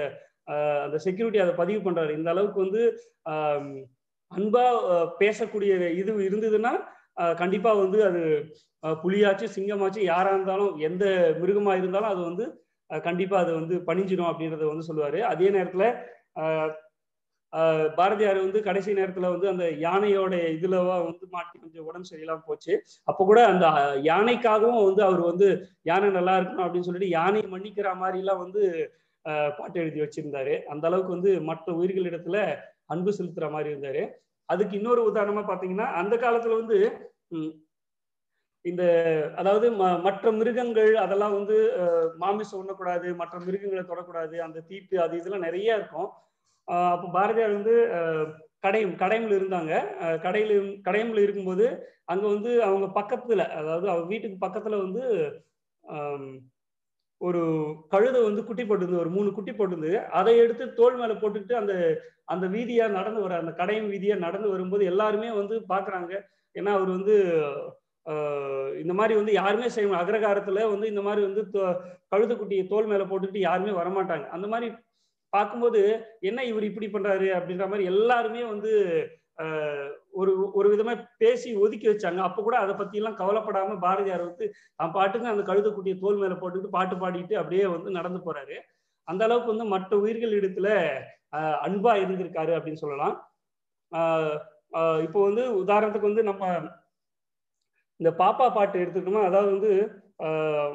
ஆஹ் அந்த செக்யூரிட்டி அதை பதிவு பண்றாரு இந்த அளவுக்கு வந்து ஆஹ் அன்பா ஆஹ் பேசக்கூடிய இது இருந்ததுன்னா ஆஹ் கண்டிப்பா வந்து அது ஆஹ் புலியாச்சு சிங்கமாச்சு யாரா இருந்தாலும் எந்த மிருகமா இருந்தாலும் அது வந்து ஆஹ் கண்டிப்பா அது வந்து பணிஞ்சிடும் அப்படின்றத வந்து சொல்லுவாரு அதே நேரத்துல ஆஹ் ஆஹ் பாரதியார் வந்து கடைசி நேரத்துல வந்து அந்த யானையோட இதுலவா வந்து மாட்டி கொஞ்சம் உடம்பு சரியில்லாம போச்சு அப்ப கூட அந்த ஆஹ் யானைக்காகவும் வந்து அவர் வந்து யானை நல்லா இருக்கணும் அப்படின்னு சொல்லிட்டு யானையை மன்னிக்கிற மாதிரி எல்லாம் வந்து ஆஹ் பாட்டு எழுதி வச்சிருந்தாரு அந்த அளவுக்கு வந்து மற்ற உயிர்களிடத்துல அன்பு செலுத்துற மாதிரி இருந்தாரு அதுக்கு இன்னொரு உதாரணமா பாத்தீங்கன்னா அந்த காலத்துல வந்து ம், இந்த அதாவது ம- மற்ற மிருகங்கள் அதெல்லாம் வந்து அஹ், மாமிசம் உண்ணக்கூடாது மற்ற மிருகங்களை தொடக்கூடாது அந்த தீட்டு அது இதெல்லாம் நிறைய இருக்கும் ஆஹ் அப்போ பாரதியார் வந்து அஹ், கடையம் கடையம்ல இருந்தாங்க அஹ், கடையில இருந்- கடையம்ல இருக்கும்போது அங்க வந்து அவங்க பக்கத்துல அதாவது அவங்க வீட்டுக்கு பக்கத்துல வந்து ஆம், ஒரு கழுதை வந்து குட்டி போட்டிருந்து ஒரு மூணு குட்டி போட்டிருந்து அதை எடுத்து தோல் மேல போட்டுக்கிட்டு அந்த அந்த வீதியா நடந்து வர அந்த கடையம் வீதியா நடந்து வரும்போது எல்லாருமே வந்து பாக்குறாங்க ஏன்னா அவர் வந்து ஆஹ், இந்த மாதிரி வந்து யாருமே செய்ய மா- அக்ரகாரத்துல வந்து இந்த மாதிரி வந்து தோ- கழுதை குட்டியை தோல் மேல போட்டுக்கிட்டு யாருமே வரமாட்டாங்க அந்த மாதிரி பார்க்கும்போது என்ன இவர் இப்படி பண்றாரு அப்படின்ற மாதிரி எல்லாருமே வந்து ஆஹ், ஒரு ஒரு விதமா பேசி ஒதுக்கி வச்சாங்க அப்ப கூட அதை பத்தி எல்லாம் கவலைப்படாம பாரதியார் வந்து தான் பாட்டுக்கு அந்த கழுதை குட்டியை தோல் மேல போட்டுக்கிட்டு பாட்டு பாடிட்டு அப்படியே வந்து நடந்து போறாரு அந்த அளவுக்கு வந்து மற்ற உயிர்கள் இடத்துல ஆஹ், அன்பா இருந்திருக்காரு அப்படின்னு சொல்லலாம் ஆஹ், ஆஹ், இப்போ வந்து உதாரணத்துக்கு வந்து நம்ம இந்த பாப்பா பாட்டு எடுத்துக்கோமா அதாவது வந்து ஆஹ்,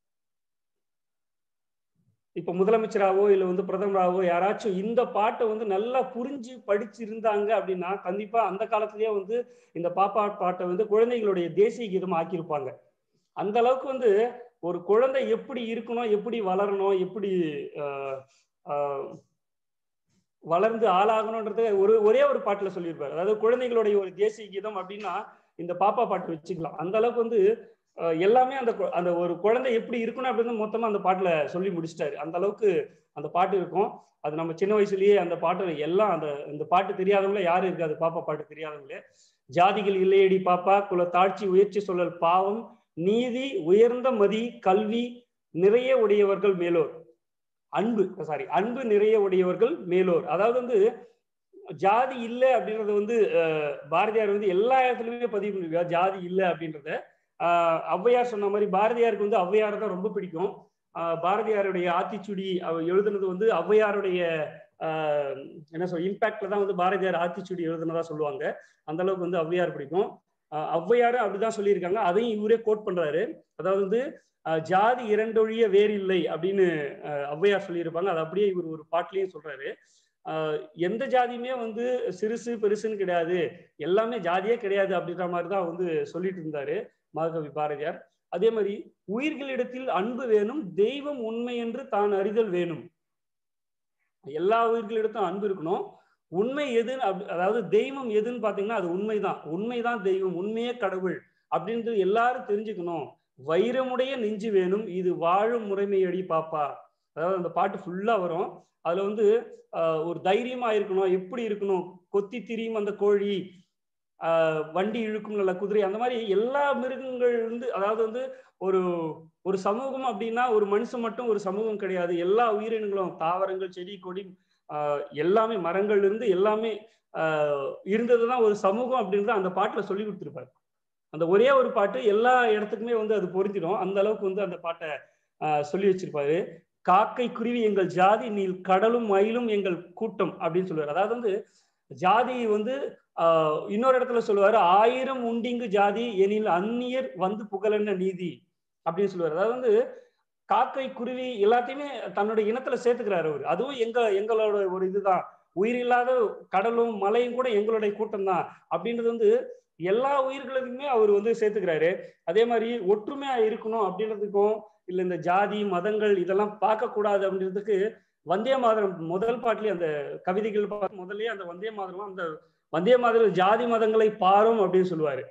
இப்ப முதலமைச்சராவோ இல்ல வந்து பிரதமராவோ யாராச்சும் இந்த பாட்டை வந்து நல்லா புரிஞ்சு படிச்சிருந்தாங்க அப்படின்னா கண்டிப்பா அந்த காலத்திலேயே வந்து இந்த பாப்பா பாட்டை வந்து குழந்தைகளுடைய தேசிய கீதம் ஆக்கியிருப்பாங்க அந்த அளவுக்கு வந்து ஒரு குழந்தை எப்படி இருக்கணும் எப்படி வளரணும் எப்படி ஆஹ், ஆஹ், வளர்ந்து ஆளாகணும்ன்றது ஒரு ஒரே ஒரு பாட்டுல சொல்லியிருப்பாரு அதாவது குழந்தைகளுடைய ஒரு தேசிய கீதம் அப்படின்னா இந்த பாப்பா பாட்டு வச்சுக்கலாம் அந்த அளவுக்கு வந்து அஹ், எல்லாமே அந்த கு- அந்த ஒரு குழந்தை எப்படி இருக்கணும் அப்படின்னு மொத்தமா அந்த பாட்டுல சொல்லி முடிச்சிட்டாரு அந்த அளவுக்கு அந்த பாட்டு இருக்கும் அது நம்ம சின்ன வயசுலயே அந்த பாட்டு எல்லாம் அந்த இந்த பாட்டு தெரியாதவங்களே யாரும் இருக்காது பாப்பா பாட்டு தெரியாதவங்களே ஜாதிகள் இல்லையடி பாப்பா குல தாட்சி உயர்ச்சி சொல்லல் பாவம் நீதி உயர்ந்த மதி கல்வி நிறைய உடையவர்கள் மேலோர் அன்பு சாரி அன்பு நிறைய உடையவர்கள் மேலோர் அதாவது வந்து ஜாதி இல்லை அப்படின்றது வந்து அஹ், பாரதியார் வந்து எல்லா இடத்துலயுமே பதிவு பண்ணிருக்கார் ஜாதி இல்லை அப்படின்றத ஆஹ், ஔவையார் சொன்ன மாதிரி பாரதியாருக்கு வந்து ஔவையார் தான் ரொம்ப பிடிக்கும் ஆஹ், பாரதியாருடைய ஆத்திச்சுடி அவர் எழுதுனது வந்து ஔவையாருடைய ஆஹ், என்ன சொல் இம்பாக்ட்ல தான் வந்து பாரதியார் ஆத்திச்சுடி எழுதுனதா சொல்லுவாங்க அந்த அளவுக்கு வந்து ஔவையார் பிடிக்கும் ஆஹ், ஔவையாரும் அப்படிதான் சொல்லியிருக்காங்க அதையும் இவரே கோட் பண்றாரு அதாவது வந்து ஆஹ், ஜாதி இரண்டொழிய வேறில்லை அப்படின்னு ஆஹ், ஔவையார் சொல்லியிருப்பாங்க அது அப்படியே இவர் ஒரு பாட்டுலயும் சொல்றாரு ஆஹ், எந்த ஜாதியுமே வந்து சிறுசு பெருசுன்னு கிடையாது எல்லாமே ஜாதியே கிடையாது அப்படின்ற மாதிரி தான் வந்து சொல்லிட்டு இருந்தாரு மகாகவி பாரதியார் அதே மாதிரி உயிர்களிடத்தில் அன்பு வேணும் தெய்வம் உண்மை என்று தான் அறிதல் வேணும் எல்லா உயிர்களிடத்தும் அன்பு இருக்கணும் உண்மை எதுன்னு அப்படி- அதாவது தெய்வம் எதுன்னு பாத்தீங்கன்னா அது உண்மைதான் உண்மைதான் தெய்வம் உண்மையே கடவுள் அப்படின்றது எல்லாரும் தெரிஞ்சுக்கணும் வைரமுடைய நெஞ்சு வேணும் இது வாழும் முறைமையடி பாப்பா அதாவது அந்த பாட்டு ஃபுல்லா வரும் அதுல வந்து ஆஹ், ஒரு தைரியமா இருக்கணும் எப்படி இருக்கணும் கொத்தி திரியும் அந்த கோழி ஆஹ், வண்டி இழுக்கும் நல்ல குதிரை அந்த மாதிரி எல்லா மிருகங்கள் வந்து அதாவது வந்து ஒரு ஒரு சமூகம் அப்படின்னா ஒரு மனுஷன் மட்டும் ஒரு சமூகம் கிடையாது எல்லா உயிரினங்களும் தாவரங்கள் செடி கொடி ஆஹ், எல்லாமே மரங்கள்ல இருந்து எல்லாமே ஆஹ், இருந்ததுதான் ஒரு சமூகம் அப்படின்றத அந்த பாட்டுல சொல்லி கொடுத்துருப்பாரு அந்த ஒரே ஒரு பாட்டு எல்லா இடத்துக்குமே வந்து அது பொருந்திடும் அந்த அளவுக்கு வந்து அந்த பாட்டை ஆஹ், சொல்லி வச்சிருப்பாரு காக்கை குருவி எங்கள் ஜாதி நீல் கடலும் மயிலும் எங்கள் கூட்டம் அப்படின்னு சொல்லுவார் அதாவது வந்து ஜாதி வந்து ஆஹ், இன்னொரு இடத்துல சொல்லுவாரு ஆயிரம் உண்டிங்கு ஜாதி எனில் அந்நியர் வந்து புகழென்ன நீதி அப்படின்னு சொல்லுவார் அதாவது வந்து காக்கை குருவி எல்லாத்தையுமே தன்னுடைய இனத்துல சேர்த்துக்கிறாரு அவர் அதுவும் எங்க எங்களோட ஒரு இதுதான் உயிரில்லாத கடலும் மலையும் கூட எங்களுடைய கூட்டம் தான் அப்படின்றது வந்து எல்லா உயிர்களுக்குமே அவர் வந்து சேர்த்துக்கிறாரு அதே மாதிரி ஒற்றுமையா இருக்கணும் அப்படின்றதுக்கும் இல்ல இந்த ஜாதி மதங்கள் இதெல்லாம் பார்க்க கூடாது அப்படின்றதுக்கு வந்தே மாதரம் முதல் பாட்டிலேயே அந்த கவிதைகள் பார்த்து முதல்லயே அந்த வந்தே மாதரம் அந்த வந்தே மாதரம் ஜாதி மதங்களை பாரும் அப்படின்னு சொல்லுவாரு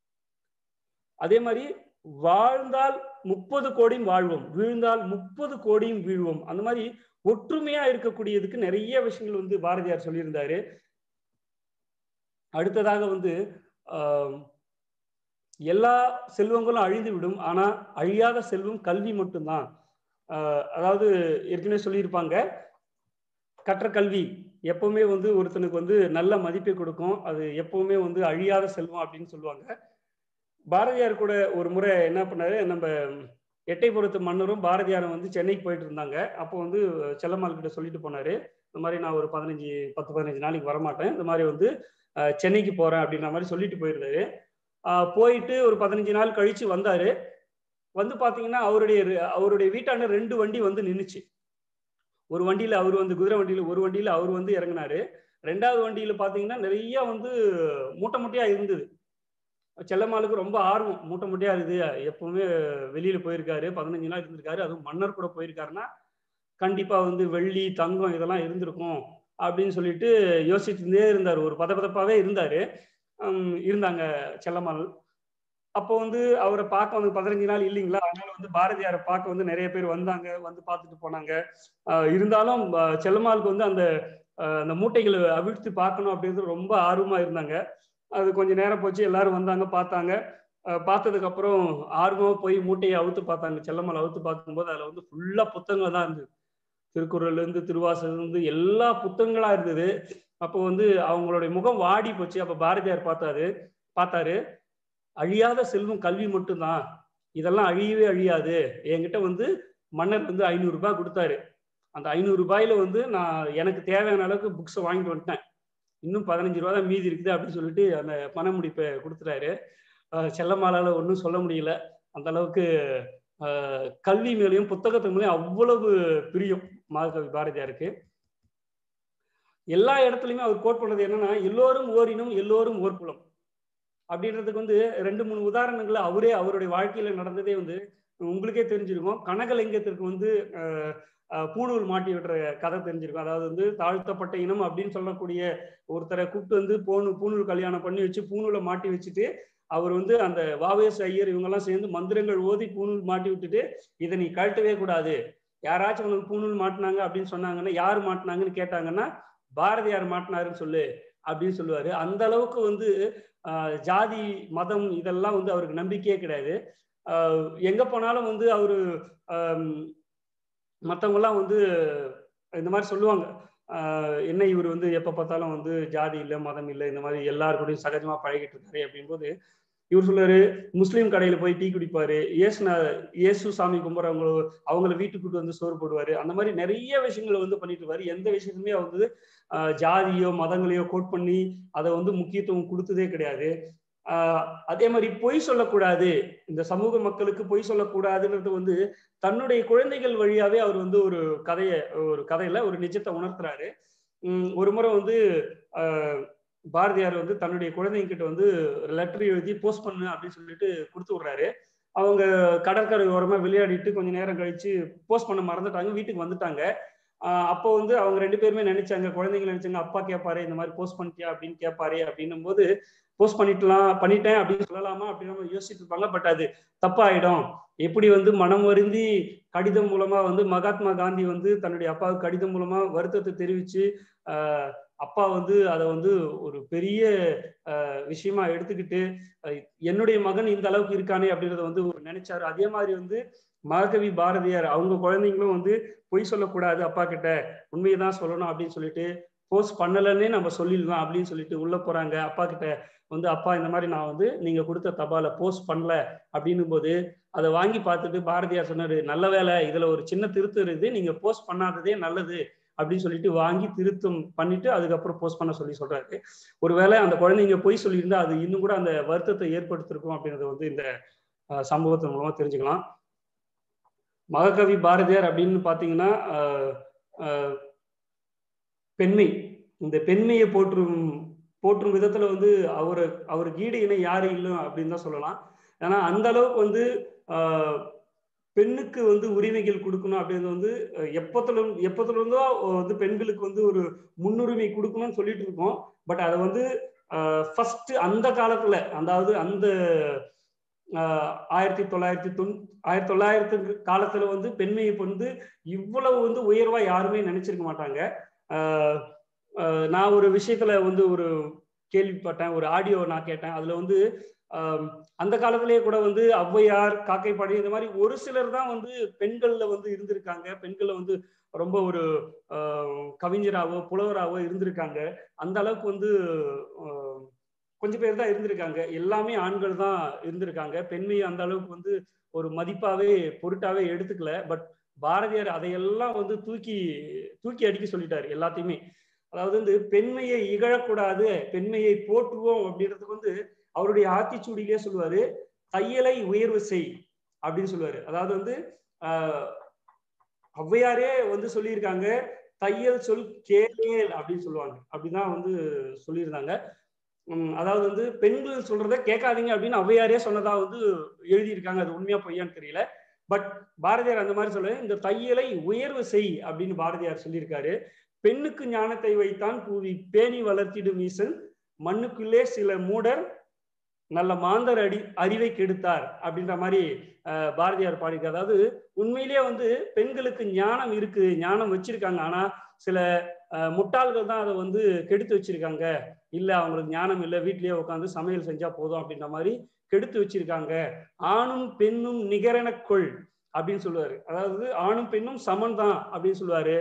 அதே மாதிரி வாழ்ந்தால் முப்பது கோடியும் வாழ்வோம் வீழ்ந்தால் முப்பது கோடியும் வீழ்வோம் அந்த மாதிரி ஒற்றுமையா இருக்கக்கூடியதுக்கு நிறைய விஷயங்கள் வந்து பாரதியார் சொல்லியிருந்தாரு அடுத்ததாக வந்து ஆஹ், எல்லா செல்வங்களும் அழிந்து விடும் ஆனா அழியாத செல்வம் கல்வி மட்டும்தான் ஆஹ், அதாவது ஏற்கனவே சொல்லியிருப்பாங்க கற்ற கல்வி எப்பவுமே வந்து ஒருத்தனுக்கு வந்து நல்ல மதிப்பை கொடுக்கும் அது எப்பவுமே வந்து அழியாத செல்வம் அப்படின்னு சொல்லுவாங்க பாரதியார் கூட ஒரு முறை என்ன பண்ணாரு நம்ம எட்டைப்புறத்து மன்னரும் பாரதியாரும் வந்து சென்னைக்கு போயிட்டு இருந்தாங்க அப்போ வந்து செல்லம்மாள் கிட்ட சொல்லிட்டு போனாரு இந்த மாதிரி நான் ஒரு பதினஞ்சு பத்து பதினஞ்சு நாளைக்கு வரமாட்டேன் இந்த மாதிரி வந்து அஹ், சென்னைக்கு போறேன் அப்படின்ற மாதிரி சொல்லிட்டு போயிருந்தாரு அஹ், போயிட்டு ஒரு பதினஞ்சு நாள் கழிச்சு வந்தாரு வந்து பாத்தீங்கன்னா அவருடைய அவருடைய வீட்டாண்ட ரெண்டு வண்டி வந்து நின்னுச்சு ஒரு வண்டியில அவர் வந்து குதிரை வண்டியில ஒரு வண்டியில அவர் வந்து இறங்கினாரு ரெண்டாவது வண்டியில பாத்தீங்கன்னா நிறைய வந்து மூட்டை மூட்டையா இருந்தது செல்லம்மாளுக்கு ரொம்ப ஆர்வம் மூட்டை மூட்டையா இருக்குது எப்பவுமே வெளியில போயிருக்காரு பதினஞ்சு நாள் இருந்திருக்காரு அதுவும் மன்னர் கூட போயிருக்காருன்னா கண்டிப்பா வந்து வெள்ளி தங்கம் இதெல்லாம் இருந்திருக்கும் அப்படின்னு சொல்லிட்டு யோசிச்சுட்டே இருந்தார் ஒரு பதபதப்பாவே இருந்தாரு ஹம், இருந்தாங்க செல்லம்மாள் அப்போ வந்து அவரை பார்க்க வந்து பதினஞ்சு நாள் இல்லைங்களா அதனால வந்து பாரதியாரை பார்க்க வந்து நிறைய பேர் வந்தாங்க வந்து பார்த்துட்டு போனாங்க ஆஹ் இருந்தாலும் ஆஹ் செல்லம்மாளுக்கு வந்து அந்த ஆஹ் அந்த மூட்டைகளை அவிழ்த்து பார்க்கணும் அப்படின்றது ரொம்ப ஆர்வமா இருந்தாங்க அது கொஞ்ச நேரம் போச்சு எல்லாரும் வந்தாங்க பார்த்தாங்க ஆஹ் பார்த்ததுக்கு அப்புறம் ஆர்வமா போய் மூட்டையை அவுத்து பார்த்தாங்க செல்லம்மாள் அவுத்து பார்க்கும்போது அதுல வந்து ஃபுல்லா புத்தகங்கள் தான் இருந்தது திருக்குறள்ல இருந்து திருவாசகம் இருந்து எல்லா புத்தகங்களா இருந்தது அப்போ வந்து அவங்களுடைய முகம் வாடி போச்சு அப்ப பாரதியார் பார்த்தாரு பார்த்தாரு அழியாத செல்வம் கல்வி மட்டும்தான் இதெல்லாம் அழியவே அழியாது என்கிட்ட வந்து மன்னர் வந்து ஐநூறு ரூபாய் கொடுத்தாரு அந்த ஐநூறு ரூபாயில வந்து நான் எனக்கு தேவையான அளவுக்கு புக்ஸை வாங்கிட்டு வந்துட்டேன் இன்னும் பதினஞ்சு ரூபா தான் மீதி இருக்குது அப்படின்னு சொல்லிட்டு அந்த பண முடிப்பை கொடுத்துட்டாரு அஹ் செல்லம்மாளால ஒன்றும் சொல்ல முடியல அந்த அளவுக்கு அஹ் கல்வி மேலேயும் புத்தகத்து மேலேயும் அவ்வளவு பிரியம் மகாகவி பாரதியாருக்கு எல்லா இடத்துலையுமே அவர் கோட் பண்ணது என்னன்னா எல்லோரும் ஓரினும் எல்லோரும் ஓர் குலம் அப்படின்றதுக்கு வந்து ரெண்டு மூணு உதாரணங்களை அவரே அவருடைய வாழ்க்கையில நடந்ததே வந்து உங்களுக்கே தெரிஞ்சிருக்கும் கனகலிங்கத்திற்கு வந்து அஹ், அஹ், பூணூல் மாட்டி விடுற கதை தெரிஞ்சிருக்கும் அதாவது வந்து தாழ்த்தப்பட்ட இனம் அப்படின்னு சொல்லக்கூடிய ஒருத்தரை கூப்பிட்டு வந்து பூணு பூணூல் கல்யாணம் பண்ணி வச்சு பூணூலை மாட்டி வச்சுட்டு அவர் வந்து அந்த வாவேஸ் ஐயர் இவங்கெல்லாம் சேர்ந்து மந்திரங்கள் ஓதி பூணூல் மாட்டி விட்டுட்டு இதை நீ கழட்டவே கூடாது யாராச்சும் உனக்கு பூணூல் மாட்டினாங்க அப்படின்னு சொன்னாங்கன்னா யார் மாட்டினாங்கன்னு கேட்டாங்கன்னா பாரதியார் மாட்டினாருன்னு சொல்லு அப்படின்னு சொல்லுவாரு அந்த அளவுக்கு வந்து ஆஹ், ஜாதி மதம் இதெல்லாம் வந்து அவருக்கு நம்பிக்கையே கிடையாது ஆஹ், எங்க போனாலும் வந்து அவரு மற்றவங்கெல்லாம் வந்து இந்த மாதிரி சொல்லுவாங்க ஆஹ், என்ன இவர் வந்து எப்ப பார்த்தாலும் வந்து ஜாதி இல்லை மதம் இல்லை இந்த மாதிரி எல்லாரு கூடயும் சகஜமா பழகிட்டு இருக்காரு அப்படிங்கும்போது இவர் சொல்லுவாரு முஸ்லீம் கடையில போய் டீ குடிப்பாரு இயேசுனா இயேசு சாமி கும்பிட்றவங்க அவங்கள வீட்டுக்கு கூட்டு வந்து சோறு போடுவாரு அந்த மாதிரி நிறைய விஷயங்களை வந்து பண்ணிட்டு இருப்பாரு எந்த விஷயத்துமே அவர் வந்து ஆஹ், ஜாதியோ மதங்களையோ கோட் பண்ணி அதை வந்து முக்கியத்துவம் கொடுத்ததே கிடையாது ஆஹ், அதே மாதிரி பொய் சொல்லக்கூடாது இந்த சமூக மக்களுக்கு பொய் சொல்லக்கூடாதுன்றது வந்து தன்னுடைய குழந்தைகள் வழியாவே அவர் வந்து ஒரு கதையை ஒரு கதையில ஒரு நிஜத்தை உணர்த்துறாரு உம் ஒரு முறை வந்து ஆஹ், பாரதியார் வந்து தன்னுடைய குழந்தைங்க கிட்ட வந்து லெட்டர் எழுதி போஸ்ட் பண்ணு அப்படின்னு சொல்லிட்டு கொடுத்து விடுறாரு அவங்க கடற்கரை ஓரமா விளையாடிட்டு கொஞ்ச நேரம் கழிச்சு போஸ்ட் பண்ண மறந்துட்டாங்க வீட்டுக்கு வந்துட்டாங்க ஆஹ் அப்போ வந்து அவங்க ரெண்டு பேருமே நினைச்சாங்க குழந்தைங்க நினைச்சாங்க அப்பா கேட்பாரு இந்த மாதிரி போஸ்ட் பண்ணிட்டியா அப்படின்னு கேட்பாரு அப்படின்னும் போது போஸ்ட் பண்ணிட்டலாம் பண்ணிட்டேன் அப்படின்னு சொல்லலாமா அப்படின்னு யோசிச்சுட்டு இருப்பாங்க பட் அது தப்பாயிடும் எப்படி வந்து மனம் வருந்தி கடிதம் மூலமா வந்து மகாத்மா காந்தி வந்து தன்னுடைய அப்பாவுக்கு கடிதம் மூலமா வருத்தத்தை தெரிவிச்சு ஆஹ் அப்பா வந்து அதை வந்து ஒரு பெரிய ஆஹ் விஷயமா எடுத்துக்கிட்டு அஹ் என்னுடைய மகன் இந்த அளவுக்கு இருக்கானே அப்படின்றத வந்து ஒரு நினைச்சாரு அதே மாதிரி வந்து மகாகவி பாரதியார் அவங்க குழந்தைங்களும் வந்து பொய் சொல்லக்கூடாது அப்பா கிட்ட உண்மையை தான் சொல்லணும் அப்படின்னு சொல்லிட்டு போஸ்ட் பண்ணலன்னே நம்ம சொல்லிடலாம் அப்படின்னு சொல்லிட்டு உள்ள போறாங்க அப்பா கிட்ட வந்து அப்பா இந்த மாதிரி நான் வந்து நீங்க கொடுத்த தபால போஸ்ட் பண்ணல அப்படின்னும் போது அதை வாங்கி பார்த்துட்டு பாரதியார் சொன்னாரு நல்ல வேலை இதுல ஒரு சின்ன திருத்தம் இருக்குது நீங்க போஸ்ட் பண்ணாததே நல்லது அப்படின்னு சொல்லிட்டு வாங்கி திருத்தம் பண்ணிட்டு அதுக்கப்புறம் போஸ்ட் பண்ண சொல்லி சொல்றாரு ஒருவேளை அந்த குழந்தைங்க பொய் சொல்லியிருந்தா அது இன்னும் கூட அந்த வருத்தத்தை ஏற்படுத்திருக்கும் அப்படின்றத வந்து இந்த அஹ், சம்பவத்தின் மூலமா தெரிஞ்சுக்கலாம் மகாகவி பாரதியார் அப்படின்னு பாத்தீங்கன்னா அஹ், அஹ், பெண்மை இந்த பெண்மையை போற்றும் போற்றும் விதத்துல வந்து அவரு அவருக்கு ஈடு இணை யாரும் இல்லை அப்படின்னு தான் சொல்லலாம் ஏன்னா அந்த அளவுக்கு வந்து ஆஹ், பெண்ணுக்கு வந்து உரிமைகள் கொடுக்கணும் அப்படின்றது வந்து அஹ், எப்பத்துல எப்பத்துல இருந்தோ வந்து பெண்களுக்கு வந்து ஒரு முன்னுரிமை கொடுக்கணும்னு சொல்லிட்டு இருக்கோம் பட் அதை வந்து ஃபர்ஸ்ட் அந்த காலத்துல அதாவது அந்த ஆஹ், ஆயிரத்தி தொள்ளாயிரத்தி தொண் ஆயிரத்தி தொள்ளாயிரத்து காலத்துல வந்து பெண்மையை வந்து இவ்வளவு வந்து உயர்வா யாருமே நினைச்சிருக்க மாட்டாங்க ஆஹ், ஆஹ், நான் ஒரு விஷயத்துல வந்து ஒரு கேள்விப்பட்டேன் ஒரு ஆடியோ நான் கேட்டேன் அதுல வந்து ஆஹ் அந்த காலத்திலேயே கூட வந்து ஔவையார் காக்கைப்பாடி இந்த மாதிரி ஒரு சிலர் தான் வந்து பெண்கள்ல வந்து இருந்திருக்காங்க பெண்கள்ல வந்து ரொம்ப ஒரு ஆஹ் கவிஞராவோ புலவராவோ இருந்திருக்காங்க அந்த அளவுக்கு வந்து ஆஹ் கொஞ்சம் பேர் தான் இருந்திருக்காங்க எல்லாமே ஆண்கள் தான் இருந்திருக்காங்க பெண்மையை அந்த அளவுக்கு வந்து ஒரு மதிப்பாவே பொருட்டாவே எடுத்துக்கல பட் பாரதியார் அதையெல்லாம் வந்து தூக்கி தூக்கி அடிக்க சொல்லிட்டாரு எல்லாத்தையுமே அதாவது வந்து பெண்மையை இகழக்கூடாது பெண்மையை போற்றுவோம் அப்படின்றதுக்கு வந்து அவருடைய ஆத்திச்சூடியிலே சொல்லுவாரு தையலை உயர்வு செய் அப்படின்னு சொல்லுவாரு அதாவது வந்து ஆஹ் ஔவையாரே வந்து சொல்லியிருக்காங்க தையல் சொல் கேளேல் அப்படின்னு சொல்லுவாங்க அப்படிதான் வந்து சொல்லியிருந்தாங்க உம் அதாவது வந்து பெண்கள் சொல்றத கேட்காதீங்க அப்படின்னு ஔவையாரே சொன்னதா வந்து எழுதியிருக்காங்க அது உண்மையா பொய்யான்னு தெரியல பட் பாரதியார் அந்த மாதிரி சொல்ல இந்த தையலை உயர்வு செய் அப்படின்னு பாரதியார் சொல்லியிருக்காரு பெண்ணுக்கு ஞானத்தை வைத்தான் பூவி பேணி வளர்த்திடும் ஈசன் மண்ணுக்குள்ளே சில மூடர் நல்ல மாந்தர் அடி அறிவை கெடுத்தார் அப்படின்ற மாதிரி அஹ், பாரதியார் பாடியிருக்காரு அதாவது உண்மையிலேயே வந்து பெண்களுக்கு ஞானம் இருக்கு ஞானம் வச்சிருக்காங்க ஆனா சில அஹ், முட்டாள்கள் தான் அதை வந்து கெடுத்து வச்சிருக்காங்க இல்ல அவங்களுக்கு ஞானம் இல்லை வீட்லயே உட்காந்து சமையல் செஞ்சா போதும் அப்படின்ற மாதிரி கெடுத்து வச்சிருக்காங்க ஆணும் பெண்ணும் நிகரென கொள் அப்படின்னு சொல்லுவாரு அதாவது ஆணும் பெண்ணும் சமன் தான் அப்படின்னு சொல்லுவாரு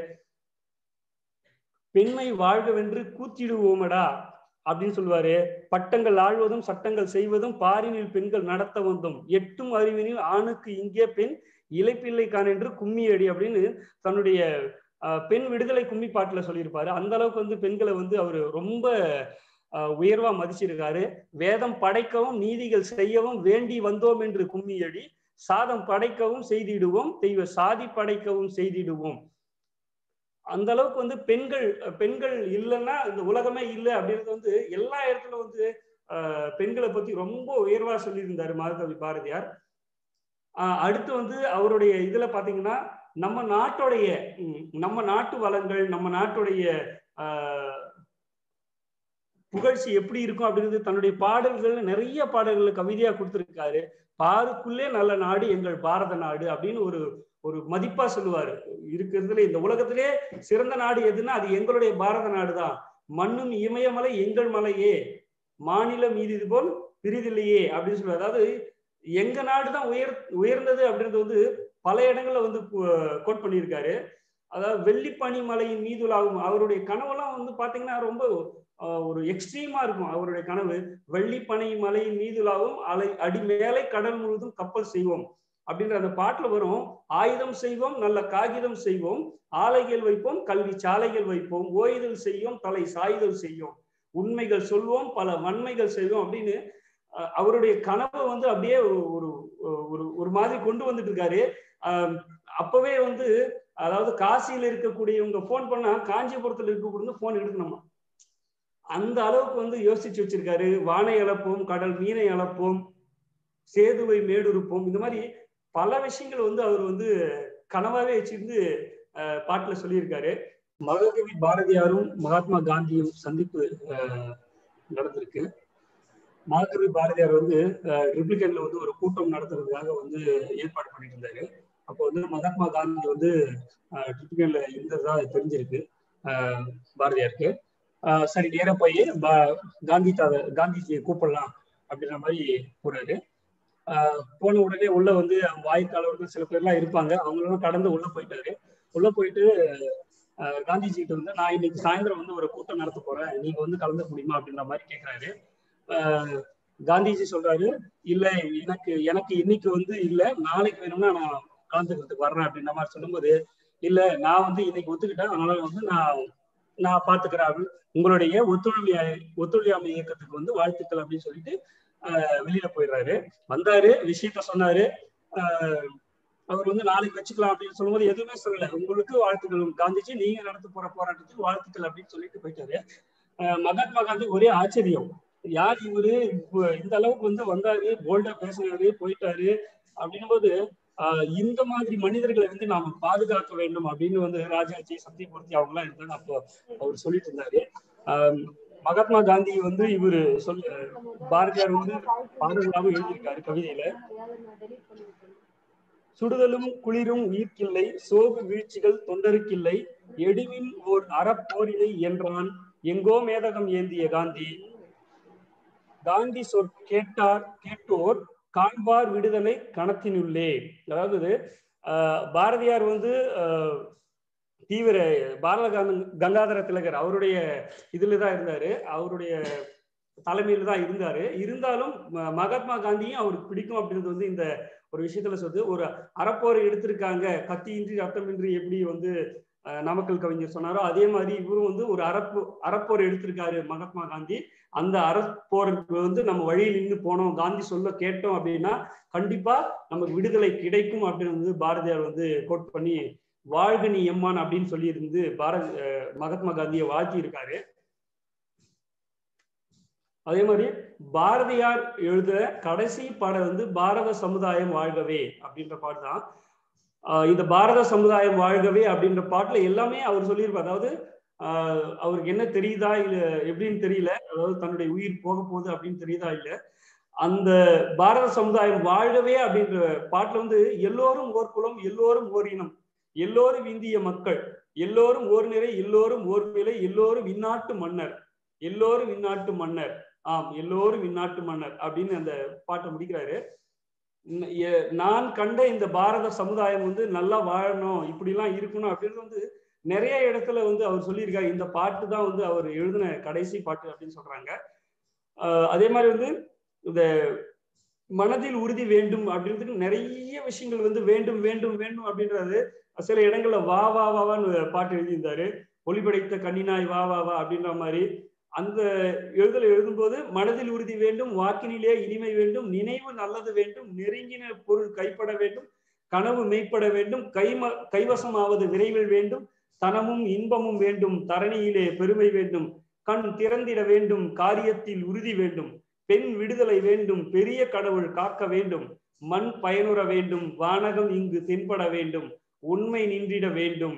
பெண்மை வாழ்கவென்று கூத்திடுவோமடா அப்படின்னு சொல்லுவாரு பட்டங்கள் ஆழ்வதும் சட்டங்கள் செய்வதும் பாரினில் பெண்கள் நடத்த வந்தோம் எட்டும் அறிவினில் ஆணுக்கு இங்கே பெண் இலைப்பிள்ளை கான் என்று கும்மி அடி அப்படின்னு தன்னுடைய அஹ், பெண் விடுதலை கும்மி பாட்டுல சொல்லியிருப்பாரு அந்த அளவுக்கு வந்து பெண்களை வந்து அவர் ரொம்ப அஹ், உயர்வா மதிச்சிருக்காரு வேதம் படைக்கவும் நீதிகள் செய்யவும் வேண்டி வந்தோம் என்று கும்மியடி சாதம் படைக்கவும் செய்திடுவோம் தெய்வ சாதி படைக்கவும் செய்திடுவோம் அந்த அளவுக்கு வந்து பெண்கள் பெண்கள் இல்லைன்னா இந்த உலகமே இல்லை அப்படின்றது வந்து எல்லா இடத்துல வந்து ஆஹ், பெண்களை பத்தி ரொம்ப உயர்வா சொல்லியிருந்தாரு மகாகவி பாரதியார் ஆஹ், அடுத்து வந்து அவருடைய இதுல பாத்தீங்கன்னா நம்ம நாட்டுடைய ம், நம்ம நாட்டு வளங்கள் நம்ம நாட்டுடைய ஆஹ், புகழ்ச்சி எப்படி இருக்கும் அப்படிங்கிறது தன்னுடைய பாடல்கள் நிறைய பாடல்கள் கவிதையா கொடுத்திருக்காரு பாருக்குள்ளே நல்ல நாடு எங்கள் பாரத நாடு அப்படின்னு ஒரு ஒரு மதிப்பா சொல்லுவாரு இருக்கிறதுல இந்த உலகத்திலே சிறந்த நாடு எதுன்னா அது எங்களுடைய பாரத நாடு தான் மண்ணும் இமயமலை எங்கள் மலையே மாநிலம் இது போல் பிரிதில்லையே அப்படின்னு சொல்லுவாரு அதாவது எங்க நாடு தான் உயர் உயர்ந்தது அப்படின்றது வந்து பல இடங்கள்ல வந்து கோட் பண்ணியிருக்காரு அதாவது வெள்ளிப்பனி மலையின் மீதுலாகும் அவருடைய கனவெல்லாம் வந்து பாத்தீங்கன்னா ரொம்ப ஆஹ், ஒரு எக்ஸ்ட்ரீமா இருக்கும் அவருடைய கனவு வெள்ளிப்பனை மலையின் மீதுலாவும் அலை அடி மேலே கடல் முழுதும் கப்பல் செய்வோம் அப்படின்ற அந்த பாட்டுல வரும் ஆயுதம் செய்வோம் நல்ல காகிதம் செய்வோம் ஆலைகள் வைப்போம் கல்வி சாலைகள் வைப்போம் ஓய்தல் செய்வோம் தலை சாய்தல் செய்வோம் உண்மைகள் சொல்வோம் பல வன்மைகள் செய்வோம் அப்படின்னு அஹ், அவருடைய கனவை வந்து அப்படியே ஒரு ஒரு ஒரு மாதிரி கொண்டு வந்துட்டு இருக்காரு ஆஹ், அப்பவே வந்து அதாவது காசியில இருக்கக்கூடியவங்க ஃபோன் பண்ணா காஞ்சிபுரத்துல இருக்கக்கூடிய ஃபோன் எடுக்கணுமா அந்த அளவுக்கு வந்து யோசிச்சு வச்சிருக்காரு வானை அளப்போம் கடல் மீனை அளப்போம் சேதுவை மேடுருப்போம் இந்த மாதிரி பல விஷயங்கள் வந்து அவர் வந்து கனவாவே வச்சிருந்து அஹ், பாட்டுல சொல்லியிருக்காரு மகாகவி பாரதியாரும் மகாத்மா காந்தியும் சந்திப்பு அஹ், நடந்திருக்கு மகாகவி பாரதியார் வந்து ரிப்ளிகன்ல வந்து ஒரு கூட்டம் நடத்துறதுக்காக வந்து ஏற்பாடு பண்ணிட்டு இருந்தாரு அப்போ வந்து மகாத்மா காந்தி வந்து ரிப்ளிகன்ல இருந்ததா தெரிஞ்சிருக்கு அஹ், பாரதியாருக்கு அஹ், சரி நேரா போய் பா- காந்தி தாத காந்திஜியை கூப்பிடலாம் அப்படின்ற மாதிரி போறாரு ஆஹ் போன உடனே உள்ள வந்து வாய்க்காலவர்கள் சில பேர்லாம் இருப்பாங்க அவங்களும் கடந்து உள்ள போயிட்டாரு உள்ள போயிட்டு ஆஹ் காந்திஜி கிட்ட வந்து நான் இன்னைக்கு சாயந்தரம் வந்து ஒரு கூட்டம் நடத்த போறேன் நீங்க வந்து கலந்துக்க முடியுமா அப்படின்ற மாதிரி கேட்கிறாரு ஆஹ் காந்திஜி சொல்றாரு இல்ல எனக்கு எனக்கு இன்னைக்கு வந்து இல்ல நாளைக்கு வேணும்னா நான் கலந்துக்கிறதுக்கு வர்றேன் அப்படின்ற மாதிரி சொல்லும்போது இல்ல நான் வந்து இன்னைக்கு ஒத்துக்கிட்டேன் அதனால வந்து நான் நான் பாத்துக்கிறேன் உங்களுடைய ஒத்துழைமை ஒத்துழையாமை இயக்கத்துக்கு வந்து வாழ்த்துக்கள் அப்படின்னு சொல்லிட்டு ஆஹ் வெளியில போயிடுறாரு வந்தாரு விஷயத்த சொன்னாரு ஆஹ் அவர் வந்து நாளைக்கு வச்சுக்கலாம் அப்படின்னு சொல்லும்போது எதுவுமே சொல்லல உங்களுக்கு வாழ்த்துக்கள் காந்திஜி நீங்க நடத்த போற போராட்டத்துக்கு வாழ்த்துக்கள் அப்படின்னு சொல்லிட்டு போயிட்டாரு ஆஹ் மகாத்மா காந்தி ஒரே ஆச்சரியம் யார் இவரு இப்ப இந்த அளவுக்கு வந்து வந்தாரு போல்டா பேசினாரு போயிட்டாரு அப்படின்னும் போது ஆஹ் இந்த மாதிரி மனிதர்களை வந்து நாம பாதுகாக்க வேண்டும் அப்படின்னு வந்து ராஜாஜி சத்தியமூர்த்தி அவங்க எல்லாம் இருந்தாங்க அப்போ அவர் சொல்லிட்டு இருந்தாரு ஆஹ் மகாத்மா காந்தி வந்து இவரு சொல் பாரதியார் வந்து பாடல்களாக எழுதியிருக்காரு கவிதையில சுடுதலும் குளிரும் உயிர்க்கில்லை சோகு வீழ்ச்சிகள் தொண்டருக்கில்லை எடுவின் ஓர் அறப்போரினை என்றான் எங்கோ மேதகம் ஏந்திய காந்தி காந்தி சொற் கேட்டார் கேட்டோர் காண்பார் விடுதலை கணத்தினுள்ளே அதாவது ஆஹ், பாரதியார் வந்து ஆஹ், தீவிர பாரத கங்க- கங்காதர திலகர் அவருடைய இதுல தான் இருந்தாரு அவருடைய தலைமையில தான் இருந்தாரு இருந்தாலும் ம- மகாத்மா காந்தியும் அவருக்கு பிடிக்கும் அப்படின்றது வந்து இந்த ஒரு விஷயத்துல சொல்லுது ஒரு அறப்போரை எடுத்திருக்காங்க கத்தியின்றி ரத்தமின்றி எப்படி வந்து அஹ், நாமக்கல் கவிஞர் சொன்னாரோ அதே மாதிரி இவரும் வந்து ஒரு அறப்போ அறப்போர் எடுத்திருக்காரு மகாத்மா காந்தி அந்த அறப்போருக்கு வந்து நம்ம வழியில் நின்று போனோம் காந்தி சொல்ல கேட்டோம் அப்படின்னா கண்டிப்பா நமக்கு விடுதலை கிடைக்கும் அப்படின்னு வந்து பாரதியார் வந்து கோட் பண்ணி வாழ்க நீ எம்மான் அப்படின்னு சொல்லி இருந்து பாரத அஹ், மகாத்மா காந்தியை வாழ்த்தி இருக்காரு அதே மாதிரி பாரதியார் எழுத கடைசி பாடல் வந்து பாரத சமுதாயம் வாழ்கவே அப்படின்ற பாட்டு தான் ஆஹ் இந்த பாரத சமுதாயம் வாழ்கவே அப்படின்ற பாட்டுல எல்லாமே அவர் சொல்லியிருப்பார் அதாவது ஆஹ் அவருக்கு என்ன தெரியுதா இல்ல எப்படின்னு தெரியல அதாவது தன்னுடைய உயிர் போக போகுது அப்படின்னு தெரியுதா இல்ல அந்த பாரத சமுதாயம் வாழ்கவே அப்படின்ற பாட்டுல வந்து எல்லோரும் ஓர் குலம் எல்லோரும் ஓர் இனம் எல்லோரும் இந்திய மக்கள் எல்லோரும் ஓர் நிறை எல்லோரும் ஓர் நிலை எல்லோரும் இந்நாட்டு மன்னர் எல்லோரும் இந்நாட்டு மன்னர் ஆம் எல்லோரும் இந்நாட்டு மன்னர் அப்படின்னு அந்த பாட்டை முடிக்கிறாரு ந- எ- நான் கண்ட இந்த பாரத சமுதாயம் வந்து நல்லா வாழணும் இப்படிலாம் இருக்கணும் அப்படின்னு வந்து நிறைய இடத்துல வந்து அவர் சொல்லியிருக்காரு இந்த பாட்டு தான் வந்து அவர் எழுதின கடைசி பாட்டு அப்படின்னு சொல்றாங்க ஆஹ் அதே மாதிரி வந்து இந்த மனதில் உறுதி வேண்டும் அப்படின்றதுக்கு நிறைய விஷயங்கள் வந்து வேண்டும் வேண்டும் வேண்டும் அப்படின்றது சில இடங்கள்ல வா வா வாவான்னு பாட்டு எழுதியிருந்தாரு ஒளிபடைத்த கண்ணினாய் வா வா வா அப்படின்ற மாதிரி அந்த எழுதல எழுதும்போது மனதில் உறுதி வேண்டும் வாக்கினிலே இனிமை வேண்டும் நினைவு நல்லது வேண்டும் நெருங்கின பொருள் கைப்பட வேண்டும் கனவு மெய்ப்பட வேண்டும் கைம கைவசமாவது விரைவில் வேண்டும் தனமும் இன்பமும் வேண்டும் தரணியிலே பெருமை வேண்டும் கண் திறந்திட வேண்டும் காரியத்தில் உறுதி வேண்டும் பெண் விடுதலை வேண்டும் பெரிய கடவுள் காக்க வேண்டும் மண் பயனுற வேண்டும் வானகம் இங்கு தென்பட வேண்டும் உண்மை நின்றிட வேண்டும்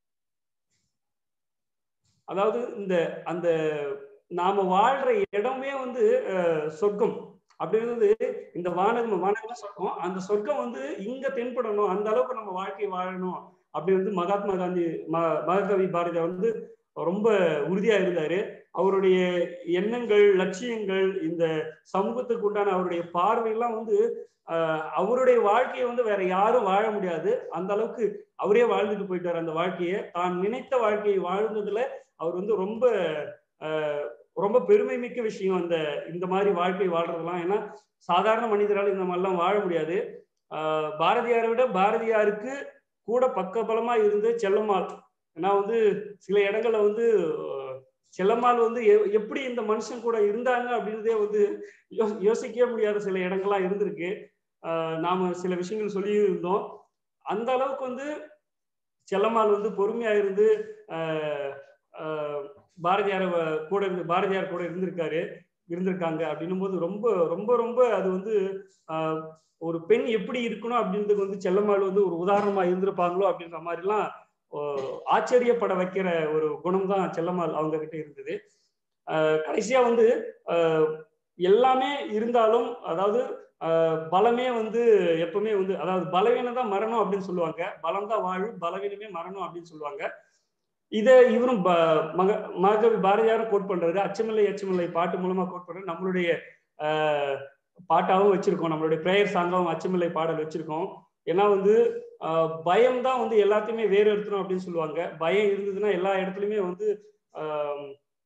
அதாவது இந்த அந்த நாம வாழ்ற இடமே வந்து அஹ், சொர்க்கம் அப்படின்றது இந்த வானகம் வானகம் சொர்க்கம் அந்த சொர்க்கம் வந்து இங்க தென்படணும் அந்த அளவுக்கு நம்ம வாழ்க்கை வாழணும் அப்படி வந்து மகாத்மா காந்தி ம- மகாகவி பாரதியார் வந்து ரொம்ப உறுதியா இருந்தாரு அவருடைய எண்ணங்கள் லட்சியங்கள் இந்த சமூகத்துக்கு உண்டான அவருடைய பார்வையெல்லாம் வந்து ஆஹ், அவருடைய வாழ்க்கையை வந்து வேற யாரும் வாழ முடியாது அந்த அளவுக்கு அவரே வாழ்ந்துட்டு போயிட்டார் அந்த வாழ்க்கையை தான் நினைத்த வாழ்க்கையை வாழ்ந்ததுல அவர் வந்து ரொம்ப ஆஹ், ரொம்ப பெருமை மிக்க விஷயம் அந்த இந்த மாதிரி வாழ்க்கை வாழ்றதெல்லாம் ஏன்னா சாதாரண மனிதரால் இந்த மாதிரிலாம் வாழ முடியாது ஆஹ், பாரதியாரை விட பாரதியாருக்கு கூட பக்கபலமா இருந்து செல்லம்மாள் ஏன்னா வந்து சில இடங்கள்ல வந்து அஹ், செல்லம்மாள் வந்து எ- எப்படி இந்த மனுஷன் கூட இருந்தாங்க அப்படின்றதே வந்து யோ- யோசிக்கவே முடியாத சில இடங்கள்லாம் இருந்திருக்கு ஆஹ், நாம சில விஷயங்கள் சொல்லி இருந்தோம் அந்த அளவுக்கு வந்து செல்லம்மாள் வந்து பொறுமையா இருந்து ஆஹ், ஆஹ், பாரதியார் கூட இருந்து பாரதியார் கூட இருந்திருக்காரு இருந்திருக்காங்க அப்படின்னும் போது ரொம்ப ரொம்ப ரொம்ப அது வந்து ஆஹ், ஒரு பெண் எப்படி இருக்கணும் அப்படின்றதுக்கு வந்து செல்லம்மாள் வந்து ஒரு உதாரணமா இருந்திருப்பாங்களோ அப்படின்ற மாதிரிலாம் ஆஹ், ஆச்சரியப்பட வைக்கிற ஒரு குணம் தான் செல்லம்மாள் அவங்க கிட்ட இருந்தது ஆஹ், கடைசியா வந்து ஆஹ், எல்லாமே இருந்தாலும் அதாவது ஆஹ், பலமே வந்து எப்பவுமே வந்து அதாவது பலவீனம் தான் மரணம் அப்படின்னு சொல்லுவாங்க பலம் தான் வாழ்வு பலவீனமே மரணம் அப்படின்னு சொல்லுவாங்க இதை இவரும் ப- மக மகாகவி பாரதியாரும் கோட் பண்றாரு அச்சமில்லை அச்சமில்லை பாட்டு மூலமா கோட் பண்றாரு நம்மளுடைய ஆஹ், பாட்டாவும் வச்சிருக்கோம் நம்மளுடைய பிரேயர் சாங்காவும் அச்சமில்லை பாடல் வச்சிருக்கோம் ஏன்னா வந்து ஆஹ், பயம் தான் வந்து எல்லாத்தையுமே வேறு எடுத்துரும் அப்படின்னு சொல்லுவாங்க பயம் இருந்ததுன்னா எல்லா இடத்துலயுமே வந்து ஆஹ்,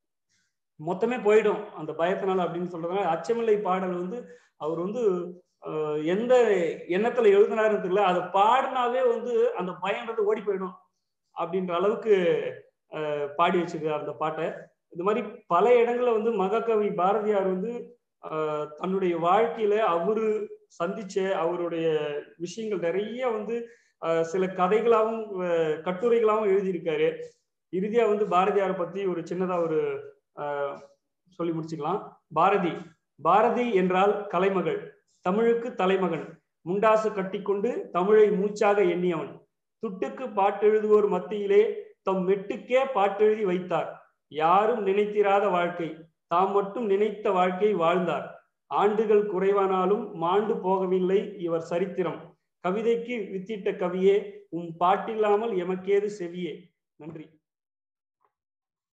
மொத்தமே போயிடும் அந்த பயத்தினால அப்படின்னு சொல்றதுனால அச்சமில்லை பாடல் வந்து அவர் வந்து ஆஹ், எந்த எண்ணத்துல எழுதினாருன்னு தெரியல அதை பாடினாவே வந்து அந்த பயம்ன்றது ஓடி போயிடும் அப்படின்ற அளவுக்கு ஆஹ், பாடி வச்சிருக்காரு அந்த பாட்டை இது மாதிரி பல இடங்கள்ல வந்து மகாகவி பாரதியார் வந்து ஆஹ், தன்னுடைய வாழ்க்கையில அவரு சந்திச்ச அவருடைய விஷயங்கள் நிறைய வந்து ஆஹ், சில கதைகளாகவும் ஆஹ், கட்டுரைகளாகவும் எழுதியிருக்காரு இறுதியா வந்து பாரதியாரை பத்தி ஒரு சின்னதா ஒரு ஆஹ், சொல்லி முடிச்சுக்கலாம் பாரதி பாரதி என்றால் கலைமகள் தமிழுக்கு தலைமகன் முண்டாசு கட்டிக்கொண்டு தமிழை மூச்சாக எண்ணியவன் துட்டுக்கு பாட்டெழுதுவோர் மத்தியிலே தம் மெட்டுக்கே பாட்டெழுதி வைத்தார் யாரும் நினைத்திராத வாழ்க்கை தாம் மட்டும் நினைத்த வாழ்க்கை வாழ்ந்தார் ஆண்டுகள் குறைவானாலும் மாண்டு போகவில்லை இவர் சரித்திரம் கவிதைக்கு வித்திட்ட கவியே உம் பாட்டில்லாமல் எமக்கேது செவியே நன்றி